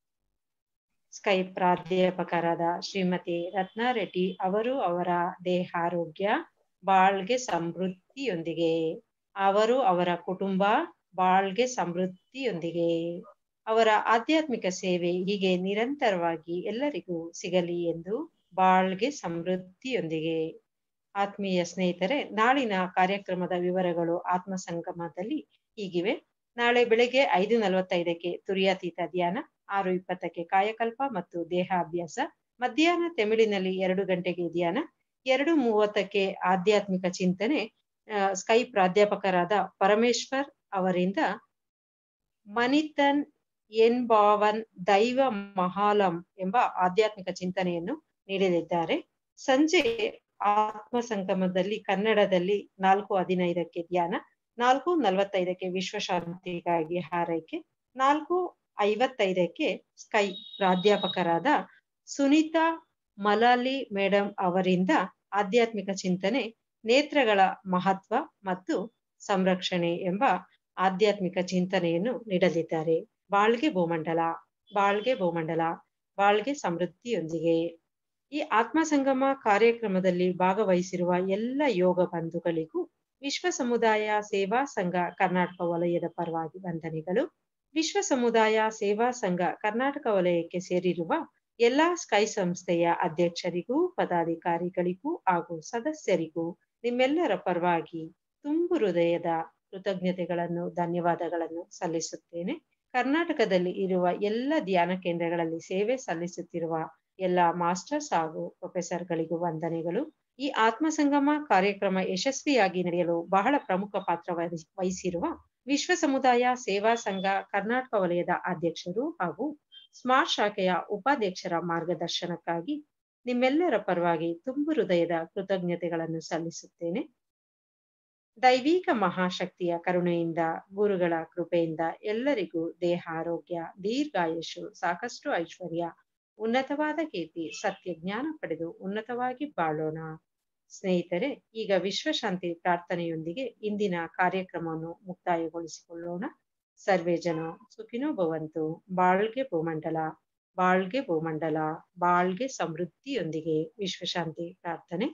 ಸ್ಕೈ ಪ್ರಾಧ್ಯಾಪಕರಾದ ಶ್ರೀಮತಿ ರತ್ನಾರೆಡ್ಡಿ ಅವರು ಅವರ ದೇಹಾರೋಗ್ಯ ಬಾಳ್ಗೆ ಸಮೃದ್ಧಿಯೊಂದಿಗೆ ಅವರು ಅವರ ಕುಟುಂಬ ಬಾಳ್ಗೆ ಸಮೃದ್ಧಿಯೊಂದಿಗೆ ಅವರ ಆಧ್ಯಾತ್ಮಿಕ ಸೇವೆ ಹೀಗೆ ನಿರಂತರವಾಗಿ ಎಲ್ಲರಿಗೂ ಸಿಗಲಿ ಎಂದು ಬಾಳ್ಗೆ ಸಮೃದ್ಧಿಯೊಂದಿಗೆ ಆತ್ಮೀಯ ಸ್ನೇಹಿತರೆ ನಾಳಿನ ಕಾರ್ಯಕ್ರಮದ ವಿವರಗಳು ಆತ್ಮ ಸಂಗಮದಲ್ಲಿ ಹೀಗಿವೆ ನಾಳೆ ಬೆಳಗ್ಗೆ ಐದು ನಲವತ್ತೈದಕ್ಕೆ ತುರಿಯಾತೀತ ಧ್ಯಾನ ಆರು ಇಪ್ಪತ್ತಕ್ಕೆ ಕಾಯಕಲ್ಪ ಮತ್ತು ದೇಹಾಭ್ಯಾಸ ಮಧ್ಯಾಹ್ನ ತಮಿಳಿನಲ್ಲಿ ಎರಡು ಗಂಟೆಗೆ ಧ್ಯಾನ ಎರಡು ಮೂವತ್ತಕ್ಕೆ ಆಧ್ಯಾತ್ಮಿಕ ಚಿಂತನೆ ಸ್ಕೈ ಪ್ರಾಧ್ಯಾಪಕರಾದ ಪರಮೇಶ್ವರ್ ಅವರಿಂದ ಮನಿತನ್ ಎನ್ ಭಾವನ್ ದೈವ ಮಹಾಲಂ ಎಂಬ ಆಧ್ಯಾತ್ಮಿಕ ಚಿಂತನೆಯನ್ನು ನೀಡಲಿದ್ದಾರೆ ಸಂಜೆ ಆತ್ಮ ಸಂಗಮದಲ್ಲಿ ಕನ್ನಡದಲ್ಲಿ ನಾಲ್ಕು ಹದಿನೈದಕ್ಕೆ ಧ್ಯಾನ ನಾಲ್ಕು ನಲವತ್ತೈದಕ್ಕೆ ವಿಶ್ವಶಾಂತಿಗಾಗಿ ಹಾರೈಕೆ ನಾಲ್ಕು ಐವತ್ತೈದಕ್ಕೆ ಸ್ಕೈ ಪ್ರಾಧ್ಯಾಪಕರಾದ ಸುನೀತಾ ಮಲಾಲಿ ಮೇಡಮ್ ಅವರಿಂದ ಆಧ್ಯಾತ್ಮಿಕ ಚಿಂತನೆ ನೇತ್ರಗಳ ಮಹತ್ವ ಮತ್ತು ಸಂರಕ್ಷಣೆ ಎಂಬ ಆಧ್ಯಾತ್ಮಿಕ ಚಿಂತನೆಯನ್ನು ನೀಡಲಿದ್ದಾರೆ ಬಾಳ್ಗೆ ಭೂಮಂಡಲ ಬಾಳ್ಗೆ ಭೂಮಂಡಲ ಬಾಳ್ಗೆ ಸಮೃದ್ಧಿಯೊಂದಿಗೆ ಈ ಆತ್ಮ ಸಂಗಮ ಕಾರ್ಯಕ್ರಮದಲ್ಲಿ ಭಾಗವಹಿಸಿರುವ ಎಲ್ಲ ಯೋಗ ಬಂಧುಗಳಿಗೂ ವಿಶ್ವ ಸಮುದಾಯ ಸೇವಾ ಸಂಘ ಕರ್ನಾಟಕ ವಲಯದ ಪರವಾಗಿ ವಂದನೆಗಳು ವಿಶ್ವ ಸಮುದಾಯ ಸೇವಾ ಸಂಘ ಕರ್ನಾಟಕ ವಲಯಕ್ಕೆ ಸೇರಿರುವ ಎಲ್ಲಾ ಸ್ಕೈ ಸಂಸ್ಥೆಯ ಅಧ್ಯಕ್ಷರಿಗೂ ಪದಾಧಿಕಾರಿಗಳಿಗೂ ಹಾಗೂ ಸದಸ್ಯರಿಗೂ ನಿಮ್ಮೆಲ್ಲರ ಪರವಾಗಿ ತುಂಬು ಹೃದಯದ ಕೃತಜ್ಞತೆಗಳನ್ನು ಧನ್ಯವಾದಗಳನ್ನು ಸಲ್ಲಿಸುತ್ತೇನೆ ಕರ್ನಾಟಕದಲ್ಲಿ ಇರುವ ಎಲ್ಲ ಧ್ಯಾನ ಕೇಂದ್ರಗಳಲ್ಲಿ ಸೇವೆ ಸಲ್ಲಿಸುತ್ತಿರುವ ಎಲ್ಲ ಮಾಸ್ಟರ್ಸ್ ಹಾಗೂ ಪ್ರೊಫೆಸರ್ಗಳಿಗೂ ವಂದನೆಗಳು ಈ ಆತ್ಮ ಸಂಗಮ ಕಾರ್ಯಕ್ರಮ ಯಶಸ್ವಿಯಾಗಿ ನಡೆಯಲು ಬಹಳ ಪ್ರಮುಖ ಪಾತ್ರ ವಹಿಸಿರುವ ವಿಶ್ವ ಸಮುದಾಯ ಸೇವಾ ಸಂಘ ಕರ್ನಾಟಕ ವಲಯದ ಅಧ್ಯಕ್ಷರು ಹಾಗೂ ಸ್ಮಾರ್ಟ್ ಶಾಖೆಯ ಉಪಾಧ್ಯಕ್ಷರ ಮಾರ್ಗದರ್ಶನಕ್ಕಾಗಿ ನಿಮ್ಮೆಲ್ಲರ ಪರವಾಗಿ ತುಂಬು ಹೃದಯದ ಕೃತಜ್ಞತೆಗಳನ್ನು ಸಲ್ಲಿಸುತ್ತೇನೆ ದೈವಿಕ ಮಹಾಶಕ್ತಿಯ ಕರುಣೆಯಿಂದ ಗುರುಗಳ ಕೃಪೆಯಿಂದ ಎಲ್ಲರಿಗೂ ದೇಹ ಆರೋಗ್ಯ ದೀರ್ಘಾಯುಷು ಸಾಕಷ್ಟು ಐಶ್ವರ್ಯ ಉನ್ನತವಾದ ಕೀರ್ತಿ ಸತ್ಯ ಜ್ಞಾನ ಪಡೆದು ಉನ್ನತವಾಗಿ ಬಾಳೋಣ ಸ್ನೇಹಿತರೆ ಈಗ ವಿಶ್ವಶಾಂತಿ ಪ್ರಾರ್ಥನೆಯೊಂದಿಗೆ ಇಂದಿನ ಕಾರ್ಯಕ್ರಮವನ್ನು ಮುಕ್ತಾಯಗೊಳಿಸಿಕೊಳ್ಳೋಣ ಸರ್ವೇ ಜನ ಸುಖಿನೋ ಭವಂತು ಬಾಳ್ಗೆ ಭೂಮಂಡಲ ಬಾಳ್ಗೆ ಭೂಮಂಡಲ ಬಾಳ್ಗೆ ಸಮೃದ್ಧಿಯೊಂದಿಗೆ ವಿಶ್ವಶಾಂತಿ ಪ್ರಾರ್ಥನೆ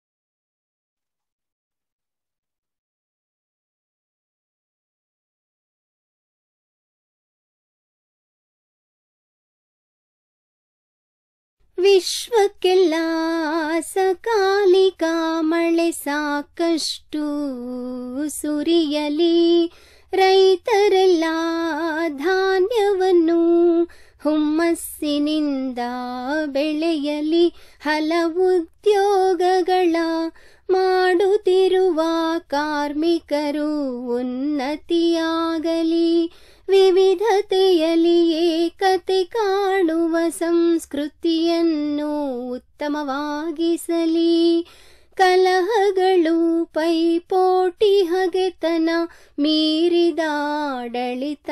ವಿಶ್ವಕ್ಕೆಲ್ಲ ಸಕಾಲಿಕ ಮಳೆ ಸಾಕಷ್ಟು ಸುರಿಯಲಿ ರೈತರೆಲ್ಲ ಧಾನ್ಯವನ್ನು ಹುಮ್ಮಸ್ಸಿನಿಂದ ಬೆಳೆಯಲಿ ಹಲವು ಉದ್ಯೋಗಗಳ ಮಾಡುತ್ತಿರುವ ಕಾರ್ಮಿಕರು ಉನ್ನತಿಯಾಗಲಿ ವಿವಿಧತೆಯಲ್ಲಿ ಏಕತೆ ಕಾಣುವ ಸಂಸ್ಕೃತಿಯನ್ನು ಉತ್ತಮವಾಗಿಸಲಿ ಕಲಹಗಳು ಪೈಪೋಟಿ ಹಗೆತನ ಮೀರಿದ ಆಡಳಿತ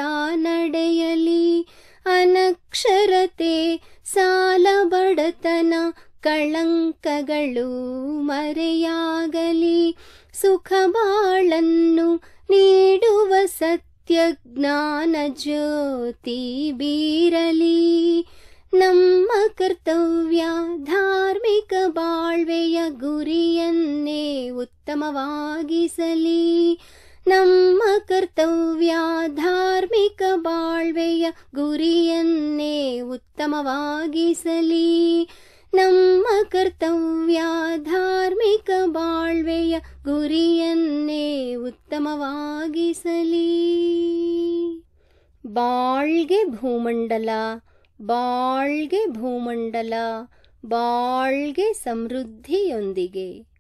ನಡೆಯಲಿ ಅನಕ್ಷರತೆ ಸಾಲ ಬಡತನ ಕಳಂಕಗಳು ಮರೆಯಾಗಲಿ ಸುಖ ಬಾಳನ್ನು ನೀಡುವ ಸತ್ಯ ಜ್ಞಾನ ಜ್ಯೋತಿ ಬೀರಲಿ ನಮ್ಮ ಕರ್ತವ್ಯ ಧಾರ್ಮಿಕ ಬಾಳ್ವೆಯ ಗುರಿಯನ್ನೇ ಉತ್ತಮವಾಗಿಸಲಿ ನಮ್ಮ ಕರ್ತವ್ಯ ಧಾರ್ಮಿಕ ಬಾಳ್ವೆಯ ಗುರಿಯನ್ನೇ ಉತ್ತಮವಾಗಿಸಲಿ ನಮ್ಮ ಕರ್ತವ್ಯ ಧಾರ್ಮಿಕ ಬಾಳ್ವೆಯ ಗುರಿಯನ್ನೇ ಉತ್ತಮವಾಗಿಸಲಿ ಬಾಳ್ಗೆ ಭೂಮಂಡಲ ಬಾಳ್ಗೆ ಭೂಮಂಡಲ ಬಾಳ್ಗೆ ಸಮೃದ್ಧಿಯೊಂದಿಗೆ